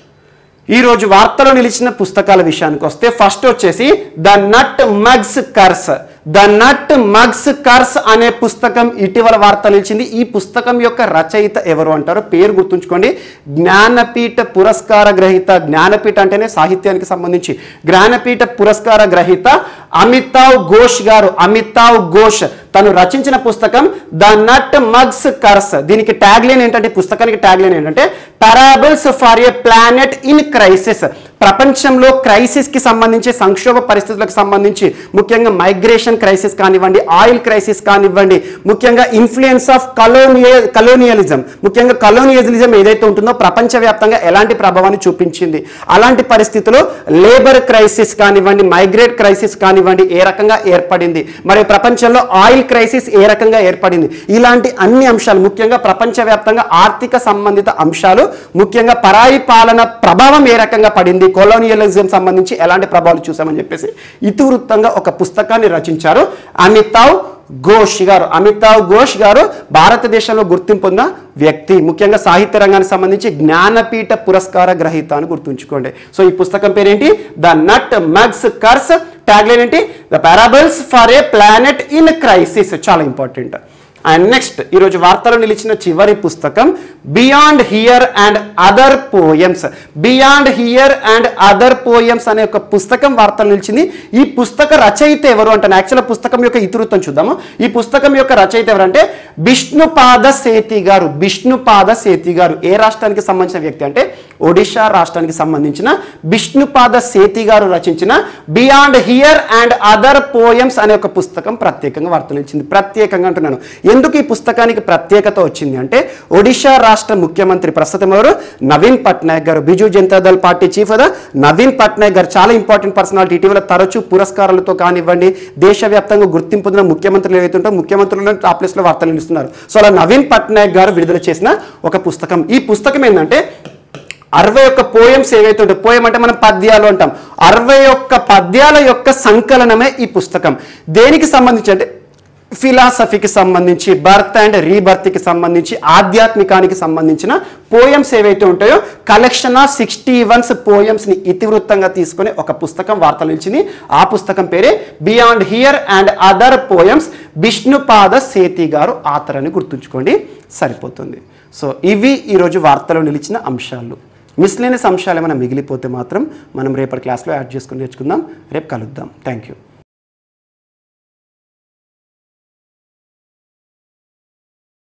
ఈ రోజు వార్తలో నిలిచిన పుస్తకాల విషయానికి వస్తే ఫస్ట్ వచ్చేసి the nutmeg curse the nutmeg curse అనే పుస్తకం ఇటీవల వార్త నిలిచింది ఈ పుస్తకం యొక్క రచయిత ఎవరు అంటారో పేరు గుర్తుంచుకోండి జ్ఞానపీఠ పురస్కార గ్రహీత జ్ఞానపీఠ అంటేనే సాహిత్యానికి సంబంధించి జ్ఞానపీఠ పురస్కార గ్రహీత అమితావ్ ఘోష్ గారు అమితావ్ ఘోష్ తను రచించిన పుస్తకం ద నట్ మగ్స్ కర్స్ దీనికి ట్యాగ్ లైన్ ఏంటంటే ఈ పుస్తకానికి ట్యాగ్ లైన్ ఏంటంటే parables for a planet in crisis ప్రపంచంలో క్రైసిస్ కి సంబంధించి సంక్షోభ పరిస్థితులకు సంబంధించి ముఖ్యంగా మైగ్రేషన్ క్రైసిస్ కానివ్వండి ఆయిల్ క్రైసిస్ కానివ్వండి ముఖ్యంగా ఇన్ఫ్లుయెన్స్ ఆఫ్ కలోనియ కలోనియలిజం ముఖ్యంగా కలోనియలిజం ఏదైతే ఉంటుందో ప్రపంచవ్యాప్తంగా ఎలాంటి ప్రభావాన్ని చూపించింది అలాంటి పరిస్థితుల్లో లేబర్ క్రైసిస్ కానివ్వండి మైగ్రేట్ క్రైసిస్ కానివ్వండి ఏ రకంగా ఏర్పడింది మరి ప్రపంచంలో ఆయిల్ క్రైసిస్ ఏ రకంగా ఏర్పడింది ఇలాంటి అన్ని అంశాలు ముఖ్యంగా ప్రపంచవ్యాప్తంగా ఆర్థిక సంబంధిత అంశాలు ముఖ్యంగా పరాయి పాలన ప్రభావం ఏ రకంగా పడింది కొలోనియలిజం సంబంధించి ఎలాంటి ప్రభావాలు చూసామని చెప్పేసి ఇతివృత్తంగా ఒక పుస్తకాన్ని రచించారు అమితావ్ ఘోష్ గారు అమితావ్ ఘోష్ గారు భారతదేశంలో గుర్తింపు పొందిన వ్యక్తి ముఖ్యంగా సాహిత్య రంగానికి సంబంధించి జ్ఞానపీఠ పురస్కార గ్రహీత అని గుర్తుంచుకోండి సో ఈ పుస్తకం పేరేంటి the nutmeg curse tagline ఏంటి the parables for a planet in crisis చాలా ఇంపార్టెంట్ అండ్ నెక్స్ట్ ఈరోజు వార్తలో నిలిచిన చివరి పుస్తకం beyond here and other poems beyond here and other poems అనే ఒక పుస్తకం వార్తలు నిలిచింది ఈ పుస్తక రచయిత ఎవరు అంటే యాక్చువల్ పుస్తకం యొక్క ఇతివృత్తం చూద్దాము ఈ పుస్తకం యొక్క రచయిత ఎవరంటే విష్ణుపాద సేతి గారు విష్ణుపాద సేతి గారు ఏ రాష్ట్రానికి సంబంధించిన వ్యక్తి అంటే ఒడిషా రాష్ట్రానికి సంబంధించిన విష్ణుపాద సేతి గారు రచించిన beyond here and other poems అనే ఒక పుస్తకం ప్రత్యేకంగా వార్తలు ఇచ్చింది ప్రత్యేకంగా అంటున్నాను ఎందుకు ఈ పుస్తకానికి ప్రత్యేకత వచ్చింది అంటే ఒడిషా రాష్ట్ర ముఖ్యమంత్రి ప్రస్తుతం ఎవరు నవీన్ పట్నాయక్ గారు బిజు జనతాదళ్ పార్టీ చీఫ్ కదా నవీన్ పట్నాయక్ గారు చాలా ఇంపార్టెంట్ పర్సనాలిటీ ఇటీవల తరచూ పురస్కారాలతో కానివ్వండి దేశవ్యాప్తంగా గుర్తింపు పొందిన ముఖ్యమంత్రులు ఏవైతే ఉంటారో ముఖ్యమంత్రులను టాప్ ప్లేస్లో వార్తలు నిలుస్తున్నారు సో అలా నవీన్ పట్నాయక్ గారు విడుదల చేసిన ఒక పుస్తకం ఈ పుస్తకం ఏంటంటే అరవై ఒక్క పోయమ్స్ ఏవైతే ఉంటాయి పోయం అంటే మనం పద్యాలు అంటాం అరవై ఒక్క పద్యాల యొక్క సంకలనమే ఈ పుస్తకం దేనికి సంబంధించి అంటే ఫిలాసఫీకి సంబంధించి బర్త్ అండ్ రీబర్త్కి సంబంధించి ఆధ్యాత్మికానికి సంబంధించిన పోయమ్స్ ఏవైతే ఉంటాయో కలెక్షన్ ఆఫ్ సిక్స్టీ వన్స్ పోయమ్స్ని ఇతివృత్తంగా తీసుకొని ఒక పుస్తకం వార్తలు నిలిచింది ఆ పుస్తకం పేరే beyond here and other poems Vishnupada Sethi గారు ఆథర్ అని గుర్తుంచుకోండి సరిపోతుంది సో ఇవి ఈరోజు వార్తలో నిలిచిన అంశాలు మిస్లేనియస్ అంశాలు ఏమైనా మిగిలిపోతే మాత్రం మనం రేపటి క్లాస్లో యాడ్ చేసుకుని నేర్చుకుందాం రేపు కలుద్దాం థ్యాంక్ యూ